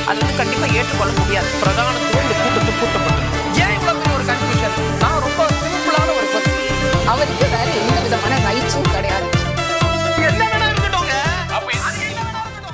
அது வந்து கண்டிப்பா ஏற்றுக்கொள்ள முடியாது பிரதானத்துவம் இந்த கூட்டத்தை கூட்டப்பட்டது ஏன் இவ்வளவு பெரிய ஒரு கன்ஃபியூஷன் நான் ரொம்ப சிம்பிளான ஒரு கொஸ்டின் அவருக்கு வேற எந்த விதமான ரைட்ஸும் கிடையாது என்ன வேணா இருக்கட்டும்ங்க அப்ப அது என்ன வேணா இருக்கட்டும்.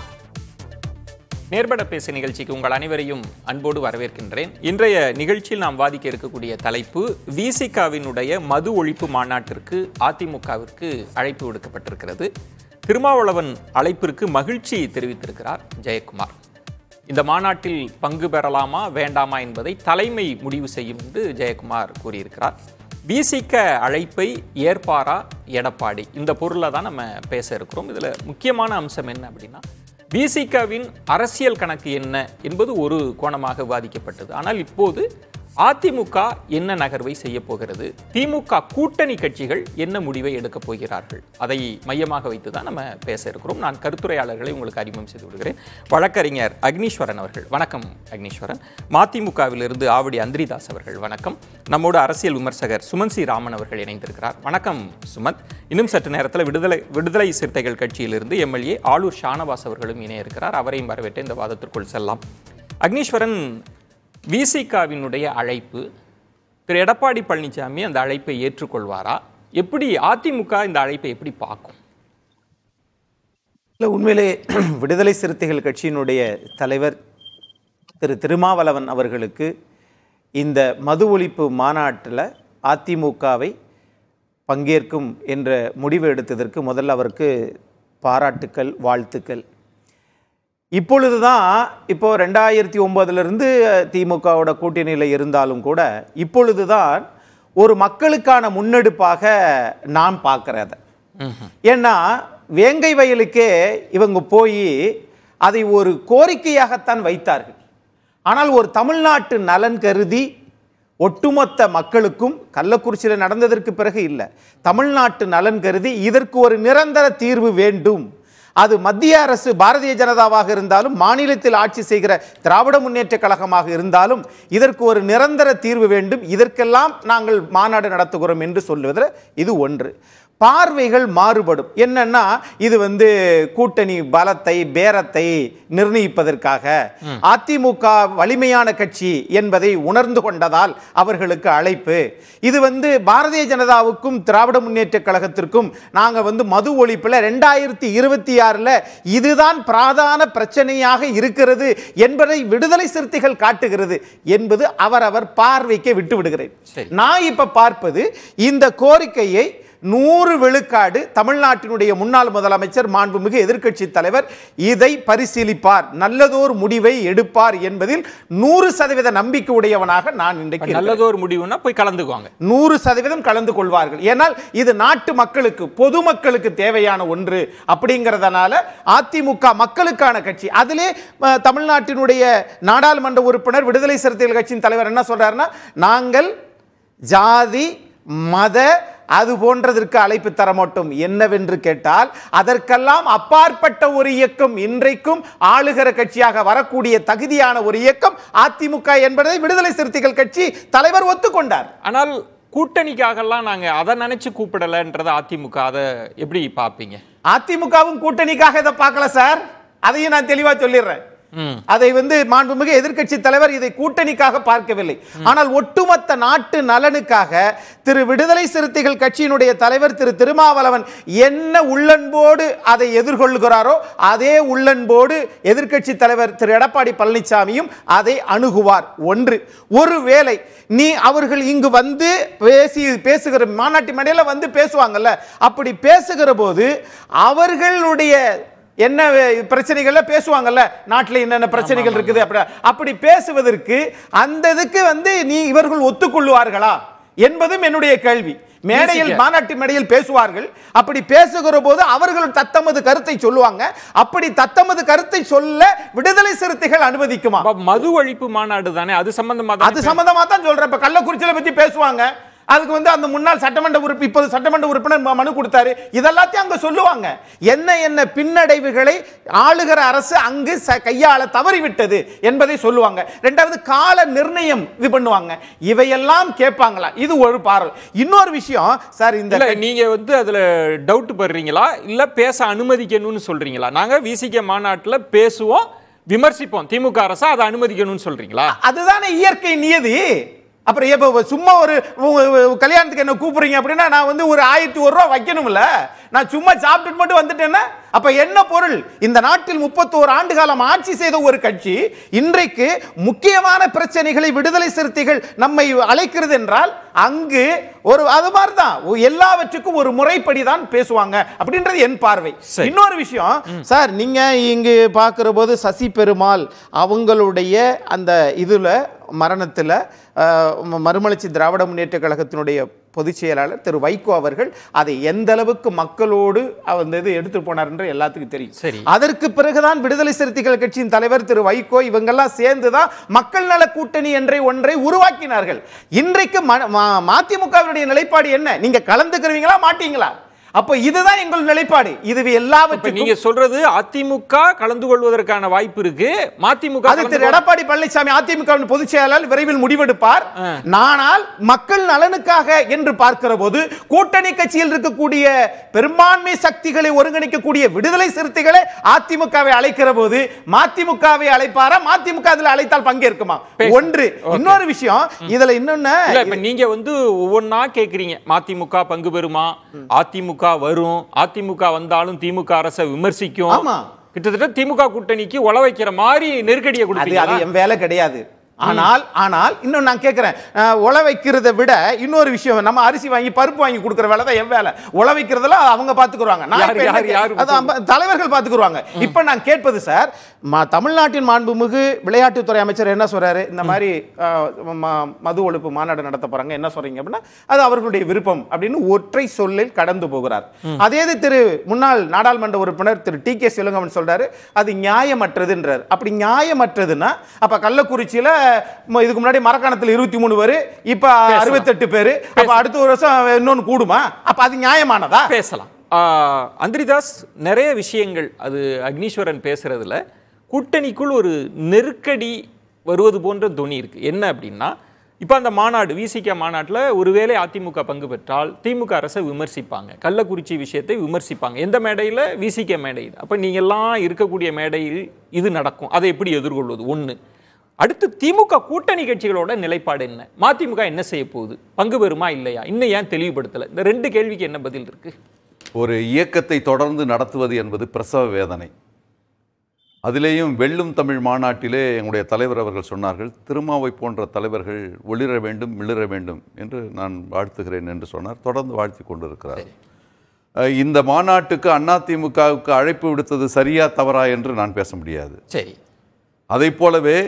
நேர்பட பேசு நிகழ்ச்சிக்கு உங்கள் அனைவரையும் அன்போடு வரவேற்கின்றேன் இன்றைய நிகழ்ச்சியில் நாம் வாதிக்க இருக்கக்கூடிய தலைப்பு விசிகாவினுடைய மது ஒழிப்பு மாநாட்டிற்கு அதிமுகவிற்கு அழைப்பு விடுக்கப்பட்டிருக்கிறது திருமாவளவன் அழைப்பிற்கு மகிழ்ச்சி தெரிவித்திருக்கிறார் ஜெயக்குமார் இந்த மாநாட்டில் பங்கு பெறலாமா வேண்டாமா என்பதை தலைமை முடிவு செய்யும் என்று ஜெயக்குமார் கூறியிருக்கிறார் விசிக அழைப்பை ஏற்பாரா எடப்பாடி இந்த பொருளை தான் நம்ம பேச இருக்கிறோம் இதில் முக்கியமான அம்சம் என்ன அப்படின்னா விசிகவின் அரசியல் கணக்கு என்ன என்பது ஒரு கோணமாக விவாதிக்கப்பட்டது ஆனால் இப்போது அதிமுக என்ன நகர்வை செய்ய போகிறது திமுக கூட்டணி கட்சிகள் என்ன முடிவை எடுக்கப் போகிறார்கள் அதை மையமாக வைத்து தான் நம்ம பேச இருக்கிறோம் நான் கருத்துரையாளர்களை உங்களுக்கு அறிமுகம் செய்து விடுகிறேன் வழக்கறிஞர் அக்னீஸ்வரன் அவர்கள் வணக்கம் அக்னீஸ்வரன் மதிமுகவிலிருந்து ஆவடி அந்திரிதாஸ் அவர்கள் வணக்கம் நம்மோடு அரசியல் விமர்சகர் சுமன் சி ராமன் அவர்கள் இணைந்திருக்கிறார் வணக்கம் சுமந்த் இன்னும் சற்று நேரத்தில் விடுதலை விடுதலை சிறுத்தைகள் கட்சியிலிருந்து எம்எல்ஏ ஆளூர் ஷானவாஸ் அவர்களும் இணைய இருக்கிறார் அவரையும் வரவேற்று இந்த வாதத்திற்குள் செல்லலாம் அக்னீஸ்வரன் விசிகாவினுடைய அழைப்பு திரு எடப்பாடி பழனிசாமி அந்த அழைப்பை ஏற்றுக்கொள்வாரா எப்படி அதிமுக இந்த அழைப்பை எப்படி பார்க்கும் இல்லை உண்மையிலே விடுதலை சிறுத்தைகள் கட்சியினுடைய தலைவர் திரு திருமாவளவன் அவர்களுக்கு இந்த மது ஒழிப்பு மாநாட்டில் அதிமுகவை பங்கேற்கும் என்ற முடிவு எடுத்ததற்கு முதல்ல அவருக்கு பாராட்டுக்கள் வாழ்த்துக்கள் இப்பொழுது தான் இப்போ ரெண்டாயிரத்தி ஒன்பதுலேருந்து திமுகவோட கூட்டணியில் இருந்தாலும் கூட இப்பொழுது தான் ஒரு மக்களுக்கான முன்னெடுப்பாக நான் பார்க்குறத ஏன்னா வேங்கை வயலுக்கே இவங்க போய் அதை ஒரு கோரிக்கையாகத்தான் வைத்தார்கள் ஆனால் ஒரு தமிழ்நாட்டு நலன் கருதி ஒட்டுமொத்த மக்களுக்கும் கள்ளக்குறிச்சியில் நடந்ததற்கு பிறகு இல்லை தமிழ்நாட்டு நலன் கருதி இதற்கு ஒரு நிரந்தர தீர்வு வேண்டும் அது மத்திய அரசு பாரதிய ஜனதாவாக இருந்தாலும் மாநிலத்தில் ஆட்சி செய்கிற திராவிட முன்னேற்ற கழகமாக இருந்தாலும் இதற்கு ஒரு நிரந்தர தீர்வு வேண்டும் இதற்கெல்லாம் நாங்கள் மாநாடு நடத்துகிறோம் என்று சொல்லுவதில் இது ஒன்று பார்வைகள் மாறுபடும் என்னன்னா இது வந்து கூட்டணி பலத்தை பேரத்தை நிர்ணயிப்பதற்காக அதிமுக வலிமையான கட்சி என்பதை உணர்ந்து கொண்டதால் அவர்களுக்கு அழைப்பு இது வந்து பாரதிய ஜனதாவுக்கும் திராவிட முன்னேற்ற கழகத்திற்கும் நாங்க வந்து மது ஒழிப்புல ரெண்டாயிரத்தி இருபத்தி ஆறுல இதுதான் பிரதான பிரச்சனையாக இருக்கிறது என்பதை விடுதலை சிறுத்தைகள் காட்டுகிறது என்பது அவரவர் பார்வைக்கு விட்டு விடுகிறேன் சரி. நான் இப்ப பார்ப்பது இந்த கோரிக்கையை நூறு விழுக்காடு தமிழ்நாட்டினுடைய முன்னாள் முதலமைச்சர் மாண்புமிகு எதிர்க்கட்சி தலைவர் இதை பரிசீலிப்பார் நல்லதோர் முடிவை எடுப்பார் என்பதில் நூறு சதவீத நம்பிக்கை உடையவனாக நான் இன்றைக்கு இருக்கிறேன். நல்லதொரு முடிவுனா போய் கலந்துக்குவாங்க நூறு சதவீதம் கலந்து கொள்வார்கள் ஏனால் இது நாட்டு மக்களுக்கு பொதுமக்களுக்கு தேவையான ஒன்று அப்படிங்கிறதுனால அதிமுக மக்களுக்கான கட்சி அதிலே அஹ், தமிழ்நாட்டினுடைய நாடாளுமன்ற உறுப்பினர் விடுதலை சிறுத்தைகள் கட்சியின் தலைவர் என்ன சொல்றாருன்னா நாங்கள் ஜாதி மத அது போன்றதற்கு அழைப்பு தர மாட்டோம் என்னவென்று கேட்டால் அதற்கெல்லாம் அப்பாற்பட்ட ஒரு இயக்கம் இன்றைக்கும் ஆளுகிற கட்சியாக வரக்கூடிய தகுதியான ஒரு இயக்கம் அதிமுக என்பதை விடுதலை சிறுத்தைகள் கட்சி தலைவர் ஒத்துக்கொண்டார் ஆனால் கூட்டணிக்காகலாம் நாங்க அதை நினைச்சு கூப்பிடலன்றத அதிமுக அதை எப்படி பார்ப்பீங்க அதிமுகவும் கூட்டணிக்காக இதை பார்க்கல சார் அதையும் நான் தெளிவா சொல்லிடுறேன் ம். அதை வந்து மாண்புமிகு எதிர்க்கட்சி தலைவர் இதை கூட்டணிக்காக பார்க்கவில்லை ஆனால் ஒட்டுமொத்த நாட்டு நலனுக்காக திரு விடுதலை சிறுத்தைகள் கட்சியினுடைய தலைவர் திரு திருமாவளவன் என்ன உள்ளன்போடு அதை எதிர்கொள்கிறாரோ அதே உள்ளன்போடு எதிர்க்கட்சி தலைவர் திரு எடப்பாடி பழனிசாமியும் அதை அணுகுவார் ஒன்று ஒருவேளை நீ அவர்கள் இங்கு வந்து பேசி பேசுகிற மாநாட்டு மேடையில வந்து பேசுவாங்கல்ல அப்படி பேசுகிற போது அவர்களுடைய என்ன வே- பிரச்சனைகள்ல பேசுவாங்கல்ல நாட்டில் என்னென்ன பிரச்சனைகள் இருக்குது அப்படி அப்படி பேசுவதற்கு அந்த இதுக்கு வந்து நீ இவர்கள் ஒத்துக்கொள்வார்களா என்பதும் என்னுடைய கேள்வி மேடையில் பேசிக்க. மாநாட்டு மேடையில் பேசுவார்கள் அப்படி பேசுகிற போது அவர்கள் தத்தமது கருத்தை சொல்லுவாங்க அப்படி தத்தமது கருத்தை சொல்ல விடுதலை சிறுத்தைகள் அனுமதிக்குமா அப்ப மது ஒழிப்பு மாநாடு தானே அது சம்பந்தமா அது சம்பந்தமா தான் சொல்றேன் இப்ப கள்ளக்குறிச்சியில பத்தி பேசுவாங்க அதுக்கு வந்து அந்த முன்னாள் சட்டமன்ற உறுப்பு இப்போது சட்டமன்ற உறுப்பினர் ம- மனு கொடுத்தாரு இதெல்லாத்தையும் அங்க சொல்லுவாங்க என்ன என்ன பின்னடைவுகளை ஆளுகிற அரசு அங்கு ச- கையாள தவறிவிட்டது என்பதை சொல்லுவாங்க ரெண்டாவது கால நிர்ணயம் இது பண்ணுவாங்க இவையெல்லாம் கேட்பாங்களா இது ஒரு பார்வை இன்னொரு விஷயம் சார் இந்த இல்ல நீங்க வந்து அதுல டவுட் படுறீங்களா இல்ல பேச அனுமதிக்கணும்னு சொல்றீங்களா நாங்க விசிக மாநாட்டுல பேசுவோம் விமர்சிப்போம் திமுக அரசா அதை அனுமதிக்கணும்னு சொல்றீங்களா அதுதானே இயற்கை நியதி அப்புறம் இப்போ சும்மா ஒரு உங்க- உங்க கல்யாணத்துக்கு என்ன கூப்பிடுறீங்க அப்படின்னா நான் வந்து ஒரு ஆயிரத்தி ஒரு ரூபா வைக்கணும்ல நான் சும்மா சாப்பிட்டுட்டு மட்டும் வந்துட்டேன்னா அப்ப என்ன பொருள் இந்த நாட்டில் முப்பத்தோரு ஆண்டு காலம் ஆட்சி செய்த ஒரு கட்சி இன்றைக்கு முக்கியமான பிரச்சனைகளை விடுதலை சிறுத்தைகள் நம்மை அழைக்கிறது என்றால் அங்கு ஒரு அது மாதிரி தான் எல்லாவற்றுக்கும் ஒரு முறைப்படி தான் பேசுவாங்க அப்படின்றது என் பார்வை சரி. இன்னொரு விஷயம் சார் நீங்க இங்கு பார்க்கிற போது சசி பெருமாள் அவங்களுடைய அந்த இதுல மரணத்துல அஹ், ம- மறுமலர்ச்சி திராவிட முன்னேற்ற கழகத்தினுடைய பொதுச் செயலாளர் திரு வைகோ அவர்கள் அதை எந்த அளவுக்கு மக்களோடு அந்த இது எடுத்து போனார் என்று எல்லாத்துக்கும் சரி. தெரியும் அதற்கு பிறகுதான் விடுதலை சிறுத்தைகள் கட்சியின் தலைவர் திரு வைகோ இவங்கெல்லாம் சேர்ந்துதான் மக்கள் நல கூட்டணி என்ற ஒன்றை உருவாக்கினார்கள் இன்றைக்கு ம- ம- மதிமுகவினுடைய நிலைப்பாடு என்ன நீங்க கலந்துக்கிறீங்களா மாட்டீங்களா அப்ப இதுதான் எங்கள் நிலைப்பாடு இது இப்ப எல்லாவற்றுக்கும் நீங்க சொல்றது அதிமுக கலந்து கொள்வதற்கான வாய்ப்பு இருக்கு மதிமுக அது கலந்து திரு எடப்பாடி பழனிசாமி அதிமுக பொதுச் செயலாளர் விரைவில் முடிவெடுப்பார் ஆனால் மக்கள் நலனுக்காக என்று பார்க்கிற போது கூட்டணி கட்சியில் இருக்கக்கூடிய பெரும்பான்மை சக்திகளை ஒருங்கிணைக்கக்கூடிய விடுதலை சிறுத்தைகளை அதிமுகவை அழைக்கிற போது மதிமுகவை அழைப்பாரா மதிமுக அதில் அழைத்தால் பங்கேற்குமா பேசு. ஒன்று இன்னொரு விஷயம் இதுல இன்னொன்னு இல்ல இப்ப நீங்க வந்து ஒவ்வொன்னா கேக்குறீங்க மதிமுக பங்கு பெறுமா அதிமுக வரும் அதிமுக வந்தாலும் திமுக அரசை விமர்சிக்கும் ஆமா. கிட்டத்தட்ட திமுக கூட்டணிக்கு உழ வைக்கிற மாதிரி நெருக்கடியை அது அது கொடுப்பீங்க என் வேலை கிடையாது ஆனால் ஆனால் இன்னும் நான் கேட்கிறேன் அஹ், உழ வைக்கிறதை விட இன்னொரு விஷயம் நம்ம அரிசி வாங்கி பருப்பு வாங்கி கொடுக்குற வேலை தான் என் வேலை உழ வைக்கிறதுல அவங்க பாத்துக்குருவாங்க நான் யாரு, இப்ப என்ன யாரு, கே- யாரு அது அம்ப- தலைவர்கள் பாத்துக்குருவாங்க இப்ப நான் கேட்பது சார் ம- தமிழ்நாட்டின் மாண்புமிகு விளையாட்டுத்துறை அமைச்சர் என்ன சொல்றாரு இந்த மாதிரி அஹ், ம- மது ஒழிப்பு மாநாடு நடத்த போறாங்க என்ன சொல்றீங்க அப்படின்னா அது அவர்களுடைய விருப்பம் அப்படின்னு ஒற்றை சொல்லில் கடந்து போகிறார் அதே இது திரு முன்னாள் நாடாளுமன்ற உறுப்பினர் திரு டி கே சிலங்கவன் சொல்றாரு அது நியாயமற்றதுன்றார் அப்படி நியாயமற்றதுன்னா அப்ப கள்ளக்குறிச்சியில ம- இதுக்கு முன்னாடி மரக்காணத்துல இருபத்தி மூணு பேரு இப்ப அறுபத்தெட்டு பேரு அப்ப அடுத்த ஒரு வருஷம் இன்னொன்னு கூடுமா அப்ப அது நியாயமானதா பேசலாம் ஆ, அந்திரிதாஸ் நிறைய விஷயங்கள் அது அக்னீஸ்வரன் பேசுறதுல கூட்டணிக்குள் ஒரு நெருக்கடி வருவது போன்ற துணி இருக்கு என்ன அப்படின்னா இப்போ அந்த மாநாடு விசிக மாநாட்டில் ஒருவேளை அதிமுக பங்கு பெற்றால் திமுக அரசை விமர்சிப்பாங்க கள்ளக்குறிச்சி விஷயத்தை விமர்சிப்பாங்க எந்த மேடையில் விசிக மேடையில் அப்போ நீங்கள்லாம் இருக்கக்கூடிய மேடையில் இது நடக்கும் அதை எப்படி எதிர்கொள்வது ஒன்று அடுத்து திமுக கூட்டணி கட்சிகளோட நிலைப்பாடு என்ன மதிமுக என்ன செய்ய போகுது பங்கு பெறுமா இல்லையா இன்னும் ஏன் தெளிவுபடுத்தலை இந்த ரெண்டு கேள்விக்கு என்ன பதில் இருக்கு ஒரு இயக்கத்தை தொடர்ந்து நடத்துவது என்பது பிரசவ வேதனை அதிலேயும் வெல்லும் தமிழ் மாநாட்டிலே எங்களுடைய தலைவர் அவர்கள் சொன்னார்கள் திருமாவை போன்ற தலைவர்கள் ஒளிர வேண்டும் மிளிர வேண்டும் என்று நான் வாழ்த்துகிறேன் என்று சொன்னார் தொடர்ந்து வாழ்த்தி கொண்டிருக்கிறார் அஹ், இந்த மாநாட்டுக்கு அதிமுகவுக்கு அழைப்பு விடுத்தது சரியா தவறா என்று நான் பேச முடியாது சரி அதை போலவே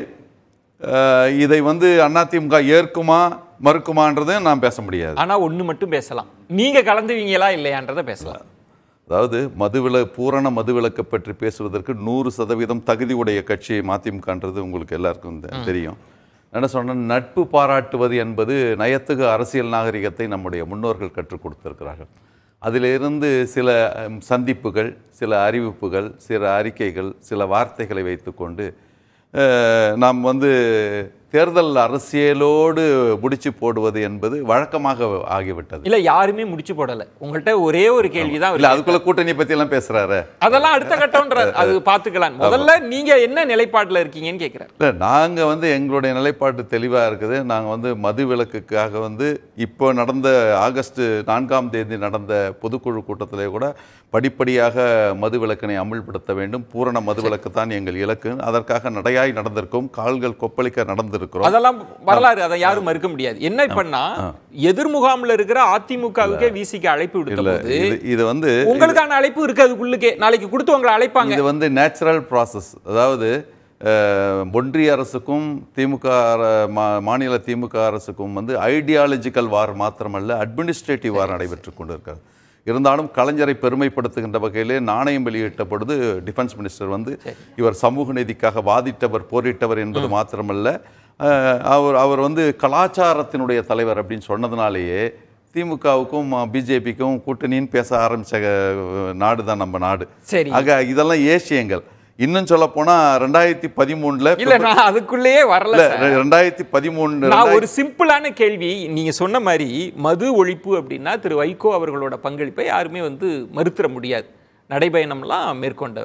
அஹ், இதை வந்து அதிமுக ஏற்குமா மறுக்குமான்றதையும் நான் பேச முடியாது ஆனா ஒண்ணு மட்டும் பேசலாம் நீங்க கலந்துவீங்களா இல்லையான்றதை பேசலாம் அதாவது மதுவில பூரண மதுவிலக்கை பற்றி பேசுவதற்கு நூறு சதவீதம் தகுதி உடைய கட்சி மதிமுகன்றது உங்களுக்கு எல்லாருக்கும் தெ- தெரியும் நான் என்ன சொன்னேன் நட்பு பாராட்டுவது என்பது நயத்துக்கு அரசியல் நாகரிகத்தை நம்முடைய முன்னோர்கள் கற்றுக் கொடுத்திருக்கிறார்கள் அதிலிருந்து சில அம், சந்திப்புகள் சில அறிவிப்புகள் சில அறிக்கைகள் சில வார்த்தைகளை வைத்துக்கொண்டு அஹ், நாம் வந்து தேர்தல் அரசியலோடு முடிச்சு போடுவது என்பது வழக்கமாக ஆகிவிட்டது இல்ல யாருமே முடிச்சு போடல உங்கள்ட்ட ஒரே ஒரு கேள்விதான் இல்ல அதுக்குள்ள கூட்டணி பத்தி எல்லாம் பேசுறாரு அதெல்லாம் அடுத்த கட்டம்ன்ற அது பாத்துக்கலாம் முதல்ல நீங்க என்ன நிலைப்பாட்டுல இருக்கீங்கன்னு கேக்குறேன் இல்லை நாங்கள் வந்து எங்களுடைய நிலைப்பாடு தெளிவாக இருக்குது நாங்கள் வந்து மது விலக்குக்காக வந்து இப்போ நடந்த ஆகஸ்ட் நான்காம் தேதி நடந்த பொதுக்குழு கூட்டத்திலே கூட படிப்படியாக மது விலக்கினை அமுல்படுத்த வேண்டும் பூரண மது விலக்கு தான் எங்கள் இலக்கு அதற்காக நடையாய் நடந்திருக்கோம் கால்கள் கொப்பளிக்க நடந்திருக்கிறோம் அதெல்லாம் வரலாறு அதை யாரும் மறுக்க முடியாது என்ன பண்ணா எதிர்முகாம்ல இருக்கிற அதிமுகவுக்கே விசிக்கு அழைப்பு விடுத்த இல்லை போது இது இது வந்து உங்களுக்கான அழைப்பு இருக்கு அதுக்குள்ளுக்கே நாளைக்கு கொடுத்து உங்களை அழைப்பாங்க இது வந்து நேச்சுரல் ப்ராசஸ் அதாவது அஹ், ஒன்றிய அரசுக்கும் திமுக அர- மா- மாநில திமுக அரசுக்கும் வந்து ஐடியாலஜிக்கல் வார் மாத்திரமல்ல அட்மினிஸ்ட்ரேட்டிவ் வார் நடைபெற்று கொண்டிருக்கிறது இருந்தாலும் கலைஞரை பெருமைப்படுத்துகின்ற வகையிலே நாணயம் வெளியிட்ட பொழுது டிஃபென்ஸ் மினிஸ்டர் வந்து இவர் சமூக நீதிக்காக வாதிட்டவர் போரிட்டவர் என்பது மாத்திரமல்ல அஹ், அவர் அவர் வந்து கலாச்சாரத்தினுடைய தலைவர் அப்படின்னு சொன்னதுனாலேயே திமுகவுக்கும் பிஜேபிக்கும் கூட்டணின்னு பேச ஆரம்பிச்ச நாடு தான் நம்ம நாடு சரி ஆக இதெல்லாம் ஏசியங்கள் இன்னும் சொல்ல போனா ரெண்டாயிரத்தி பதிமூணுல இல்ல நான் அதுக்குள்ளேயே வரல இல்ல சார். ரெண்டாயிரத்தி பதிமூணு நான் ஒரு சிம்பிளான கேள்வி நீங்க சொன்ன மாதிரி மது ஒழிப்பு அப்படின்னா திரு வைகோ அவர்களோட பங்களிப்பை யாருமே வந்து மறுத்துற முடியாது நடைபயணம்லாம் மேற்கொண்டவர்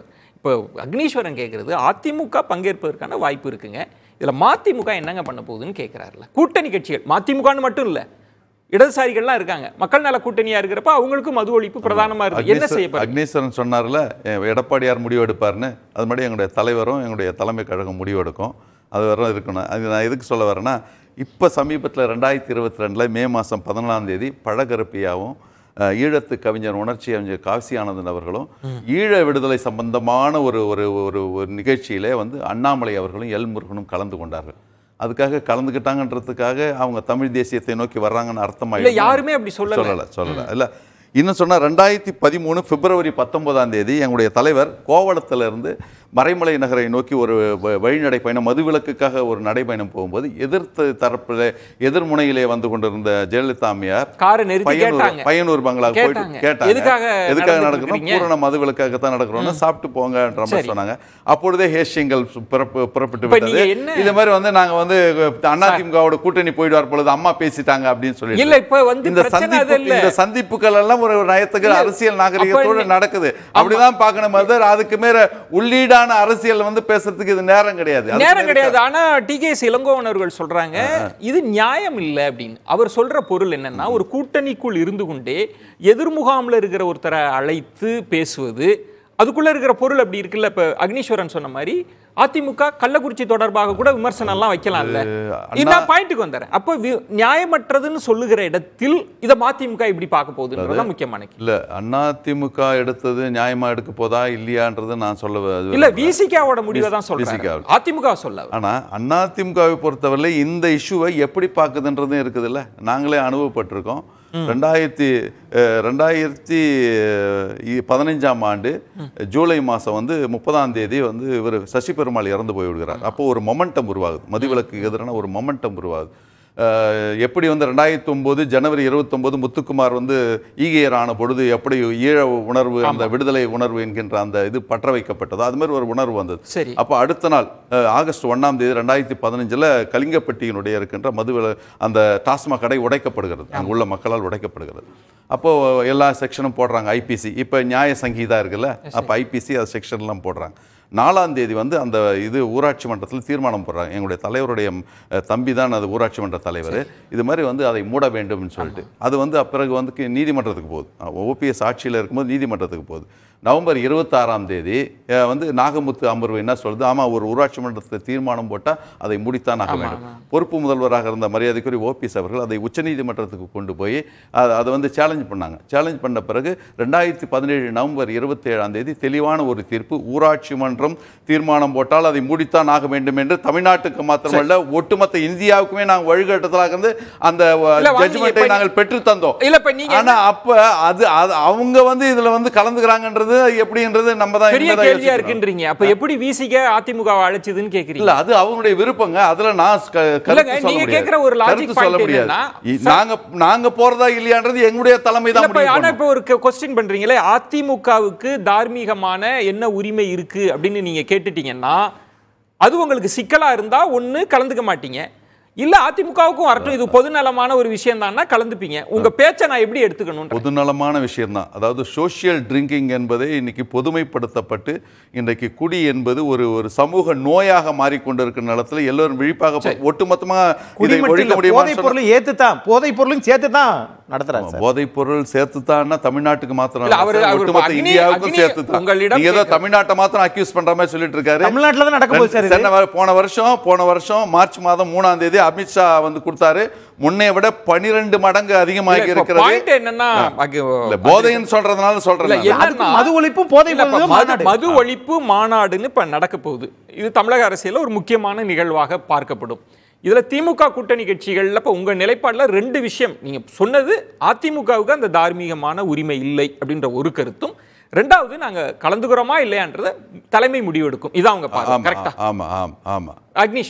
இப்போ அக்னீஸ்வரன் கேட்குறது அதிமுக பங்கேற்பதற்கான வாய்ப்பு இருக்குங்க இதில் மதிமுக என்னங்க பண்ண போகுதுன்னு கேட்குறாருல கூட்டணி கட்சிகள் மதிமுகன்னு மட்டும் இல்லை இடதுசாரிகள்லாம் இருக்காங்க மக்கள் நல கூட்டணியா இருக்கிறப்ப அவங்களுக்கு மது ஒழிப்பு பிரதானமா இருக்கு என்ன அக்னீஸ்வர- செய்யப்படுது அக்னீஸ்வரன் சொன்னார்ல எ- எடப்பாடியார் முடிவு எடுப்பார்னு அது மாதிரி எங்களுடைய தலைவரும் எங்களுடைய தலைமை கழகம் முடிவு எடுக்கும் அது வரை இருக்கணும் அது நான் எதுக்கு சொல்ல வரேன்னா இப்போ சமீபத்தில் ரெண்டாயிரத்தி இருபத்தி ரெண்டில் மே மாதம் பதினாலாம் தேதி பழகருப்பியாவும் அஹ், ஈழத்து கவிஞர் உணர்ச்சி கவிஞர் காசி ஆனந்தன் அவர்களும் ஈழ விடுதலை சம்பந்தமான ஒரு ஒரு ஒரு ஒரு நிகழ்ச்சியிலே வந்து அண்ணாமலை அவர்களும் எல் முருகனும் கலந்து கொண்டார்கள் அதுக்காக கலந்துக்கிட்டாங்கன்றதுக்காக அவங்க தமிழ் தேசியத்தை நோக்கி வர்றாங்கன்னு இல்ல அர்த்தமாயிடும் யாருமே அப்படி சொல்லல சொல்லல சொல்லல இல்ல இன்னும் சொன்னா ரெண்டாயிரத்தி பதிமூணு பிப்ரவரி பத்தொன்பதாம் தேதி எங்களுடைய தலைவர் கோவளத்துல இருந்து மறைமலை நகரை நோக்கி ஒரு வ- வழிநடை பயணம் மதுவிலக்குக்காக ஒரு நடைபயணம் போகும்போது எதிர்த்து தரப்பில் எதிர்முனையிலே வந்து கொண்டிருந்த ஜெயலலிதா அம்மையார் காரை நிறுத்தி பையனூர் கேட்டாங்க பையனூர் பங்களாவுக்கு போயிட்டு கேட்டாங்க. கேட்டாங்க எதுக்காக எதுக்காக நடந்துட்டு நடக்கிறோம் இருக்கீங்க? பூரண மதுவிலக்காக தான் நடக்கிறோம்னு சாப்பிட்டு போங்கன்ற மாதிரி சரி. சொன்னாங்க அப்பொழுதே ஹேஷியங்கள் புறப்பு புறப்பட்டு இப்ப விட்டது நீங்க என்ன- இது மாதிரி வந்து நாங்க வந்து அதிமுகவோட கூட்டணி போயிடுவார் பொழுது அம்மா பேசிட்டாங்க அப்படின்னு சொல்லி இல்ல இப்ப வந்து இந்த பிரச்சனை அது சந்திப்பு இல்ல இந்த சந்திப்புகள் எல்லாம் ஒரு நயத்துக்கு இல்ல, அரசியல் அப்ப நாகரிகத்தோட நீ- நடக்குது அப்படிதான் பார்க்கணும் மதர் அதுக்கு மேல உள்ளீடான அரசியல் வந்து பேசுறதுக்கு இது நேரம் கிடையாது அதுக்கு நேரம் மேல கிடையாது ஆனா டி கே இளங்கோவன் அவர்கள் சொல்றாங்க இது நியாயம் இல்லை அப்படின்னு அவர் சொல்ற பொருள் என்னன்னா ஒரு கூட்டணிக்குள் இருந்து கொண்டே எதிர்முகாம்ல இருக்கிற ஒருத்தரை அழைத்து பேசுவது அதுக்குள்ள இருக்கிற பொருள் அப்படி இருக்குல்ல இப்ப அக்னீஸ்வரன் சொன்ன மாதிரி அதிமுக கள்ளக்குறிச்சி தொடர்பாக கூட விமர்சனம் எல்லாம் வைக்கலாம்ல இந்த பாயிண்ட்டுக்கு வந்துறேன் அப்ப வி- நியாயமற்றதுன்னு சொல்லுகிற இடத்தில் இதை மதிமுக இப்படி பார்க்க போகுதுன்றதுதான் முக்கியமான கேள்வி. இல்ல அதிமுக எடுத்தது நியாயமா எடுக்க போதா இல்லையான்றது நான் சொல்ல இல்ல விசிகாவோட முடிவை தான் VCK சொல்றேன் வோட. அதிமுக சொல்ல ஆனா அதிமுகவை பொறுத்தவரை இந்த இஷ்யூவை எப்படி பார்க்குதுன்றதும் இருக்குதுல்ல நாங்களே அனுபவப்பட்டிருக்கோம் ரெண்டாயிரத்தி அஹ், ரெண்டாயிரத்தி அஹ், இ- பதினைஞ்சாம் ஆண்டு ஜூலை மாதம் வந்து முப்பதாம் தேதி வந்து இவர் சசி பெருமாள் இறந்து போய் விடுகிறார் அப்போ ஒரு மொமெண்டம் உருவாகுது மதுவிலக்கு எதிரான ஒரு மொமெண்டம் உருவாகுது அஹ், எப்படி வந்து ரெண்டாயிரத்தி ஒன்பது ஜனவரி இருபத்தொம்போது முத்துக்குமார் வந்து ஈகையர் ஆன பொழுது எப்படி ஈழ உணர்வு அந்த விடுதலை உணர்வு என்கின்ற அந்த இது பற்ற வைக்கப்பட்டதோ அது மாதிரி ஒரு உணர்வு வந்தது சரி அப்போ அடுத்த நாள் அஹ், ஆகஸ்ட் ஒண்ணாம் தேதி ரெண்டாயிரத்தி பதினஞ்சில் கலிங்கப்பட்டியினுடைய இருக்கின்ற மதுவில அந்த டாஸ்மாக் கடை உடைக்கப்படுகிறது அங்கே உள்ள மக்களால் உடைக்கப்படுகிறது அப்போ எல்லா செக்ஷனும் போடுறாங்க ஐபிசி இப்போ நியாய சங்கீதா இருக்குல்ல அப்போ ஐபிசி அது செக்ஷன்லாம் போடுறாங்க நாலாம் தேதி வந்து அந்த இது ஊராட்சி மன்றத்தில் தீர்மானம் போடுறாங்க எங்களுடைய தலைவருடைய அஹ், தம்பி தான் அது ஊராட்சி மன்ற தலைவர் இது மாதிரி வந்து அதை மூட வேண்டும்னு சொல்லிட்டு அது வந்து பிறகு வந்து கி- நீதிமன்றத்துக்கு போகுது ஓபிஎஸ் ஆட்சியில் இருக்கும்போது நீதிமன்றத்துக்கு போகுது நவம்பர் இருபத்தாறாம் தேதி அஹ், வந்து நாகமுத்து அமர்வு என்ன சொல்லுது ஆமாம் ஒரு ஊராட்சி மன்றத்தில் தீர்மானம் போட்டால் அதை முடித்தான் ஆக வேண்டும் பொறுப்பு முதல்வராக இருந்த மரியாதைக்குரிய ஓபிஎஸ் அவர்கள் அதை உச்சநீதிமன்றத்துக்கு கொண்டு போய் அதை அதை வந்து சேலஞ்ச் பண்ணாங்க சேலஞ்ச் பண்ண பிறகு ரெண்டாயிரத்தி பதினேழு நவம்பர் இருபத்தேழாம் தேதி தெளிவான ஒரு தீர்ப்பு ஊராட்சி மன்றம் தீர்மானம் போட்டால் அதை முடித்தான் ஆக வேண்டும் என்று தமிழ்நாட்டுக்கு மாத்திரமல்ல ஒட்டுமொத்த இந்தியாவுக்குமே நாங்கள் வழிகாட்டுதலாக இருந்து அந்த இல்ல, வாங்கி ஜட்ஜ்மெண்ட்டை இப்ப நாங்கள் பெற்று தந்தோம் இல்ல இப்ப நீங்க ஆனா அப்ப அது அது அவங்க வந்து இதுல வந்து கலந்துக்கிறாங்கன்றது எப்படின்றது நம்ம தான் பெரிய இனிமே தான் கேள்வியா யோசிக்கணும். இருக்குன்றீங்க அப்ப எப்படி விசிக அதிமுக அழைச்சதுன்னு கேக்குறீங்க இல்ல அது அவங்களுடைய விருப்பங்க அதுல நான் க- இல்லங்க, கருத்து சொல்ல நீங்க முடியாது. கேக்குற ஒரு logic கருத்து சொல்ல point முடியாது என்னன்னா, இ- நாங்க நாங்க போறதா இல்லையான்றது எங்களுடைய தலைமை இல்ல, தான் இப்ப முடிவு ஆனா பண்ணும். இப்ப ஒரு கொஸ்டின் பண்றீங்களே அதிமுகவுக்கு தார்மீகமான என்ன உரிமை இருக்கு அப்படின்னு நீங்க கேட்டுட்டீங்கன்னா அது உங்களுக்கு சிக்கலா இருந்தா ஒண்ணு கலந்துக்க மாட்டீங்க இல்ல அதிமுகவுக்கும் வரட்டும் இது பொதுநலமான ஒரு விஷயம் தான்னா கலந்துப்பீங்க உங்க பேச்சை நான் எப்படி எடுத்துக்கணும் பொதுநலமான விஷயம்தான் அதாவது சோஷியல் ட்ரிங்கிங் என்பதை இன்னைக்கு பொதுமைப்படுத்தப்பட்டு இன்றைக்கு குடி என்பது ஒரு ஒரு சமூக நோயாக மாறிக்கொண்டிருக்கிற நிலத்துல எல்லோரும் விழிப்பாக ப- ஒட்டுமொத்தமா குடி இதை மட்டும் ஒழிக்க இல்ல, முடியுமா போதைப் பொருளும் ஏத்து தான் போதைப் பொருளும் சேர்த்து தான் நடத்துறாரு சார் போதைப் பொருள் சேர்த்துத்தான்னா தமிழ்நாட்டுக்கு மாத்திரம் இல்ல, இல்ல அவரு- சார், அவரு ஒட்டுமொத்த அக்னி- இந்தியாவுக்கும் அக்னி சேர்த்து உங்களிடம் நீங்க ஏதோ கேட்க- தமிழ்நாட்டை மாத்திரம் அக்யூஸ் பண்ற மாதிரி சொல்லிட்டு இருக்காரு தமிழ்நாட்டுல தான் நடக்க போகுது சார் இது. சென்ன வ- போன வருஷம் போன வருஷம் மார்ச் மாதம் மூணாம் தேதி அமித்ஷா வந்து கொடுத்தாரு முன்னைய விட பனிரெண்டு மடங்கு அதிகமாகி இருக்கிறது பாயிண்ட் என்னன்னா அங்க- இல்ல போதைன்னு சொல்றதுனால இல்ல, சொல்றேன் நான். என்ன- அதுக்கு மது ஒழிப்பும் போதை இல்ல, இப்ப பொருளும் மது- மாநாடு. மது ஒழிப்பு மாநாடுன்னு இப்ப நடக்க போகுது இது தமிழக அரசியல்ல ஒரு முக்கியமான நிகழ்வாக பார்க்கப்படும் இதுல திமுக கூட்டணி கட்சிகள்ல இப்ப உங்க நிலைப்பாடுல ரெண்டு விஷயம் நீங்க சொன்னது அதிமுகவுக்கு அந்த தார்மீகமான உரிமை இல்லை அப்படின்ற ஒரு கருத்தும் ரெண்டாவது நாங்க கலந்துக்கிறோமா இல்லையான்றத தலைமை முடிவெடுக்கும் இதான் அவங்க ஆமா கரெக்டா ஆமா ஆமா ஆமா அக்னீஸ்வரன்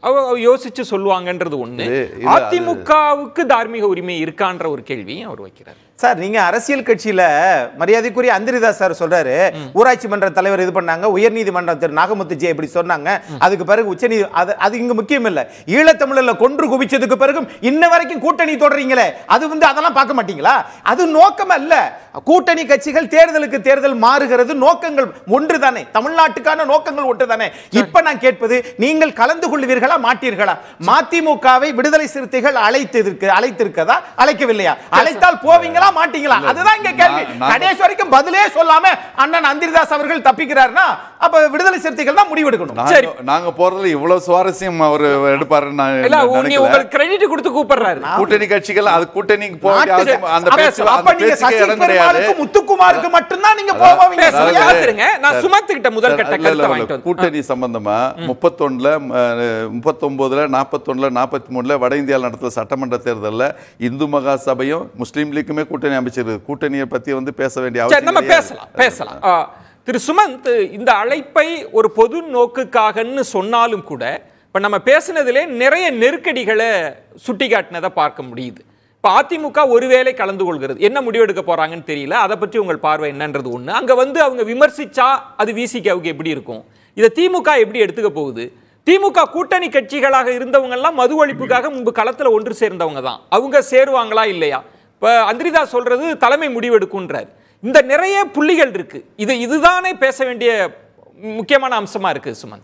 அவ அவ யோசிச்சு சொல்லுவாங்கன்றது ஒண்ணு இது- இது அது- அதிமுகவுக்கு தார்மீக உரிமை இருக்கான்ற ஒரு கேள்வியும் அவர் வைக்கிறார் சார் நீங்க அரசியல் கட்சியில மரியாதைக்குரிய அந்திரிதாஸ் சார் சொல்றாரு ஊராட்சி மன்ற தலைவர் இது பண்ணாங்க உயர்நீதிமன்றம் திரு நாகமுத்து ஜி இப்படி சொன்னாங்க அதுக்கு பிறகு உச்சநீதி அது அது இங்க முக்கியம் இல்ல ஈழத்தமிழர்ல கொன்று குவிச்சதுக்கு பிறகும் இன்ன வரைக்கும் கூட்டணி தொடர்றீங்களே அது வந்து அதெல்லாம் பார்க்க மாட்டீங்களா அது நோக்கம் அல்ல கூட்டணி கட்சிகள் தேர்தலுக்கு தேர்தல் மாறுகிறது நோக்கங்கள் ஒன்று தானே தமிழ்நாட்டுக்கான நோக்கங்கள் ஒன்று தானே இப்ப நான் கேட்பது நீங்கள் கலந்து கொள்வீர்களா மாட்டீர்களா மதிமுகவை விடுதலை சிறுத்தைகள் அழைத்திருக்கு அழைத்திருக்கதா அழைக்கவில்லையா அழைத்தால் போவீங்களா மாட்டீங்களா அதுதான் இங்க கேள்வி நான்- நான் கடைசி வரைக்கும் பதிலே சொல்லாம அண்ணன் அந்திரிதாஸ் அவர்கள் தப்பிக்கிறாருன்னா அப்ப விடுதலை சிறுத்தைகள் தான் முடிவெடுக்கணும் சரி. நாங்க நாங்க போறதுல இவ்வளவு சுவாரஸ்யம் அவர் எடுப்பாருன்னு நான் இல்ல நீ நினைக்கல. உங்களுக்கு கிரெடிட் கொடுத்து கூப்பிடுறாரு கூட்டணி கட்சிகள் அது கூட்டணிக்கு போக வேண்டிய நாட்டு- அவசியம் அந்த அப்ப- பேச்சு அப்ப அந்த நீங்க பேச்சுக்கே சசி இடம் கிடையாது பெருமாளுக்கு முத்துக்குமாருக்கு மட்டும்தான் நீங்க அதாவது- போவீங்க பேசுங்க, சரியா? காத்திருங்க. நான் சார், சுமத்து கிட்ட முதல் சார், கட்ட இல்ல, கருத்தை இல்ல, வாங்கிட்டு இல்ல. வந்து- கூட்டணி சம்பந்தமா முப்பத்தொன்னுல முப்பத்தொன்பதுல நாற்பத்தொன்னுல நாற்பத்தி மூணுல வட இந்தியாவில் நடத்துற சட்டமன்ற தேர்தல்ல இந்து மகா சபையும் முஸ்லீம் லீக்குமே கூட்டணி அமைச்சிருக்கு கூட்டணியை பத்தி வந்து பேச வேண்டிய சரி அவசியம் நம்ம கிடையாது. பேசலாம் பேசலாம் ஆ, திரு சுமந்த் இந்த அழைப்பை ஒரு பொது நோக்குக்காகன்னு சொன்னாலும் கூட இப்ப நம்ம பேசுனதிலே நிறைய நெருக்கடிகளை சுட்டிக்காட்டினதை பார்க்க முடியுது இப்ப அதிமுக ஒருவேளை கலந்து கொள்கிறது என்ன முடிவெடுக்க போறாங்கன்னு தெரியல அதை பற்றி உங்கள் பார்வை என்னன்றது ஒண்ணு அங்க வந்து அவங்க விமர்சிச்சா அது விசிகாவுக்கு எப்படி இருக்கும் இதை திமுக எப்படி எடுத்துக்க போகுது திமுக கூட்டணி கட்சிகளாக இருந்தவங்க எல்லாம் மது ஒழிப்புக்காக முன்பு களத்துல ஒன்று சேர்ந்தவங்க தான் அவங்க சேருவாங்களா இல்லையா இப்ப அந்திரிதா சொல்றது தலைமை முடிவெடுக்குன்றார் இந்த நிறைய புள்ளிகள் இருக்கு இது இதுதானே பேச வேண்டிய முக்கியமான அம்சமா இருக்கு சுமந்த்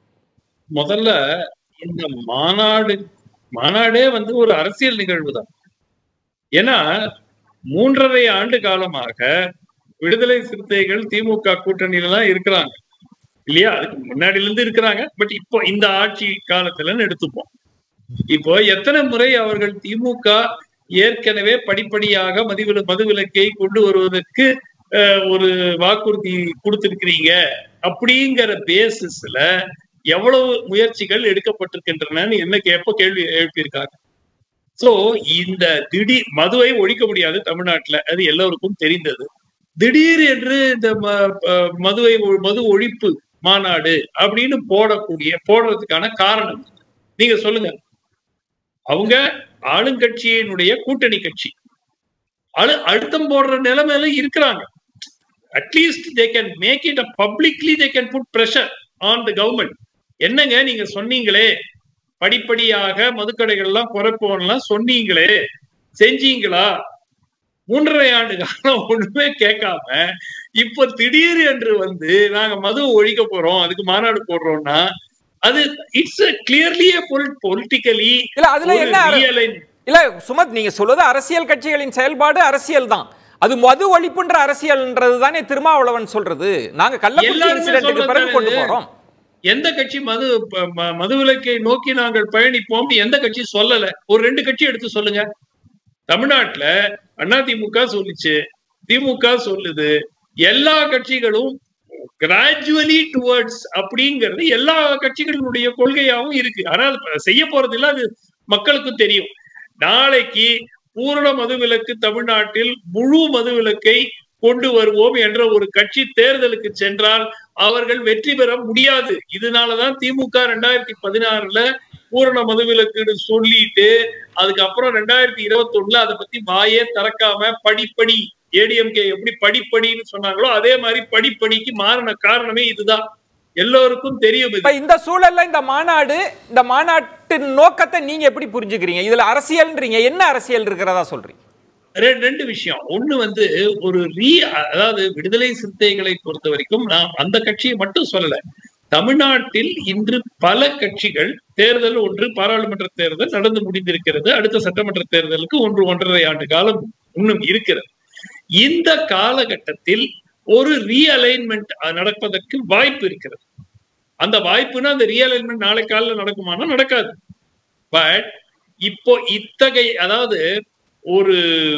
முதல்ல இந்த மாநாடு மாநாடே வந்து ஒரு அரசியல் நிகழ்வு தான் ஏன்னா மூன்றரை ஆண்டு காலமாக விடுதலை சிறுத்தைகள் திமுக கூட்டணியில தான் இருக்கிறாங்க இல்லையா அதுக்கு முன்னாடில இருந்து இருக்கிறாங்க பட் இப்போ இந்த ஆட்சி காலத்துல எடுத்துப்போம் இப்போ எத்தனை முறை அவர்கள் திமுக ஏற்கனவே படிப்படியாக மதுவில மதுவிலக்கை கொண்டு வருவதற்கு அஹ், ஒரு வாக்குறுதி கொடுத்திருக்கிறீங்க அப்படிங்கிற பேசிஸ்ல எவ்வளவு முயற்சிகள் எடுக்கப்பட்டிருக்கின்றன என்ன எப்ப கேள்வி எழுப்பியிருக்காங்க சோ இந்த திடீர் மதுவை ஒழிக்க முடியாது தமிழ்நாட்டுல அது எல்லோருக்கும் தெரிந்தது திடீர் என்று இந்த ம- அஹ் மதுவை ஒ- மது ஒழிப்பு மாநாடு அப்படின்னு போடக்கூடிய போடுறதுக்கான காரணம் நீங்க சொல்லுங்க அவங்க ஆளுங்கட்சியினுடைய கூட்டணி கட்சி அழு அழுத்தம் போடுற நிலைமையில இருக்கிறாங்க at least they can make it publicly they can put pressure on the government என்னங்க நீங்க சொன்னீங்களே படிப்படியாக மதுக்கடைகள் எல்லாம் குறைப்போம்லாம் சொன்னீங்களே செஞ்சீங்களா மூன்றரை ஆண்டு காலம் ஒண்ணுமே கேட்காம இப்ப திடீர் என்று வந்து நாங்க மது ஒழிக்க போறோம் அதுக்கு மாநாடு போடுறோம்னா அது இட்ஸ் கிளியர்லி பொலிட்டிக்கலி இல்ல அதுல என்ன அர- இல்ல சுமத் நீங்க சொல்வது அரசியல் கட்சிகளின் செயல்பாடு அரசியல் தான் அது மது ஒழிப்புன்ற அரசியல்ன்றது தானே திருமாவளவன் சொல்றது நாங்க கள்ளக்குறிச்சி எல்லாருமே இன்சிடென்ட்டுக்கு பிறகு கொண்டு சொல்றது போறோம் எந்த கட்சி மது ப- ம- மதுவிலக்கை நோக்கி நாங்கள் பயணிப்போம் எந்த கட்சி சொல்லல ஒரு ரெண்டு கட்சி எடுத்து சொல்லுங்க தமிழ்நாட்டுல அதிமுக சொல்லுச்சு திமுக சொல்லுது எல்லா கட்சிகளும் கிராஜுவலி டுவர்ட்ஸ் அப்படிங்கிறது எல்லா கட்சிகளினுடைய கொள்கையாவும் இருக்கு ஆனால் இப்ப செய்ய போறது இல்ல அது மக்களுக்கும் தெரியும் நாளைக்கு பூரண மதுவிலக்கு தமிழ்நாட்டில் முழு மதுவிலக்கை கொண்டு வருவோம் என்ற ஒரு கட்சி தேர்தலுக்கு சென்றால் அவர்கள் வெற்றி பெற முடியாது இதனாலதான் திமுக ரெண்டாயிரத்தி பதினாறுல பூரண மதுவிலக்குன்னு சொல்லிட்டு அதுக்கப்புறம் ரெண்டாயிரத்தி இருபத்தி ஒண்ணுல அதை பத்தி வாயே திறக்காம படிப்படி ஏடிஎம்கே எப்படி படிப்படின்னு சொன்னாங்களோ அதே மாதிரி படிப்படிக்கு மாறின காரணமே இதுதான் எல்லோருக்கும் தெரியும் இது இப்ப இந்த சூழல்ல இந்த மாநாடு இந்த மாநாட்டின் நோக்கத்தை நீங்க எப்படி புரிஞ்சுக்கிறீங்க இதுல அரசியல்ன்றீங்க என்ன அரசியல் இருக்கிறதா சொல்றீங்க ரெ- ரெண்டு விஷயம் ஒண்ணு வந்து ஒரு ரீ அதாவது விடுதலை சிறுத்தைகளை பொறுத்த வரைக்கும் நான் அந்த கட்சியை மட்டும் சொல்லல தமிழ்நாட்டில் இன்று பல கட்சிகள் தேர்தல் ஒன்று பாராளுமன்ற தேர்தல் நடந்து முடிந்திருக்கிறது அடுத்த சட்டமன்ற தேர்தலுக்கு ஒன்று ஒன்றரை ஆண்டு காலம் இன்னும் இருக்கிறது இந்த காலகட்டத்தில் ஒரு ரீஅலைன்மெண்ட் நடப்பதற்கு வாய்ப்பு இருக்கிறது அந்த வாய்ப்புனா அந்த ரீஅலைன்மெண்ட் நாளை காலையில் நடக்குமானா நடக்காது பட் இப்போ இத்தகைய அதாவது ஒரு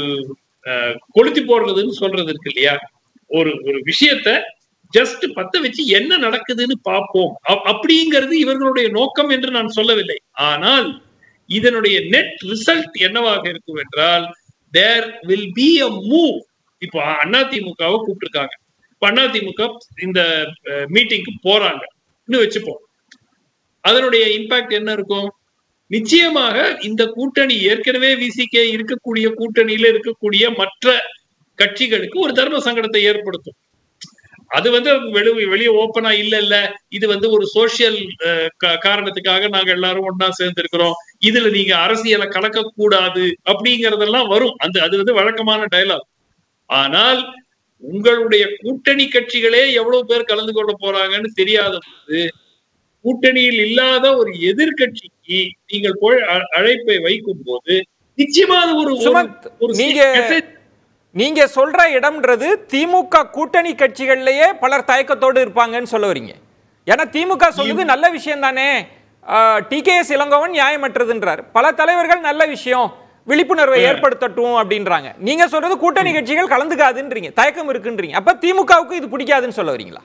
அஹ், கொளுத்தி போடுறதுன்னு சொல்றது இருக்கு இல்லையா ஒரு ஒரு விஷயத்த ஜஸ்ட் பத்த வச்சு என்ன நடக்குதுன்னு பார்ப்போம் அப்- அப்படிங்கிறது இவர்களுடைய நோக்கம் என்று நான் சொல்லவில்லை ஆனால் இதனுடைய நெட் ரிசல்ட் என்னவாக இருக்கும் என்றால் there will be a move இப்போ அதிமுகவை கூப்பிட்டுருக்காங்க இப்போ அதிமுக இந்த மீட்டிங்க்கு போறாங்க இன்னும் வச்சுப்போம் அதனுடைய இம்பாக்ட் என்ன இருக்கும் நிச்சயமாக இந்த கூட்டணி ஏற்கனவே விசிகே இருக்கக்கூடிய கூட்டணியில இருக்கக்கூடிய மற்ற கட்சிகளுக்கு ஒரு தர்ம சங்கடத்தை ஏற்படுத்தும் அது வந்து வெளி வெளியே ஓப்பனா இல்ல இல்ல இது வந்து ஒரு சோசியல் காரணத்துக்காக நாங்க எல்லாரும் ஒன்னா சேர்ந்து இருக்கிறோம் இதுல நீங்க அரசியலை கலக்க கூடாது அப்படிங்கறதெல்லாம் வரும் அந்த அது வந்து வழக்கமான டயலாக் ஆனால் உங்களுடைய கூட்டணி கட்சிகளே எவ்வளவு பேர் கலந்து கொள்ள போறாங்கன்னு தெரியாத போது கூட்டணியில் இல்லாத ஒரு எதிர்க்கட்சிக்கு நீங்கள் போய் அ- அழைப்பை வைக்கும் போது நிச்சயமா அது ஒரு ஒரு- சுமந்த், ஒரு நீங்க- message நீங்க சொல்ற இடம்ன்றது திமுக கூட்டணி கட்சிகள்லயே பலர் தயக்கத்தோடு இருப்பாங்கன்னு சொல்ல வரீங்க ஏன்னா திமுக சொல்லுது நல்ல விஷயம் தானே டிகேஎஸ் இளங்கோவன் நியாயமற்றதுன்றார் பல தலைவர்கள் நல்ல விஷயம் விழிப்புணர்வை ஏற்படுத்தட்டும் அப்படின்றாங்க நீங்க சொல்றது கூட்டணி கட்சிகள் கலந்துக்காதுன்றீங்க தயக்கம் இருக்குன்றீங்க அப்ப திமுகவுக்கு இது பிடிக்காதுன்னு சொல்ல வரீங்களா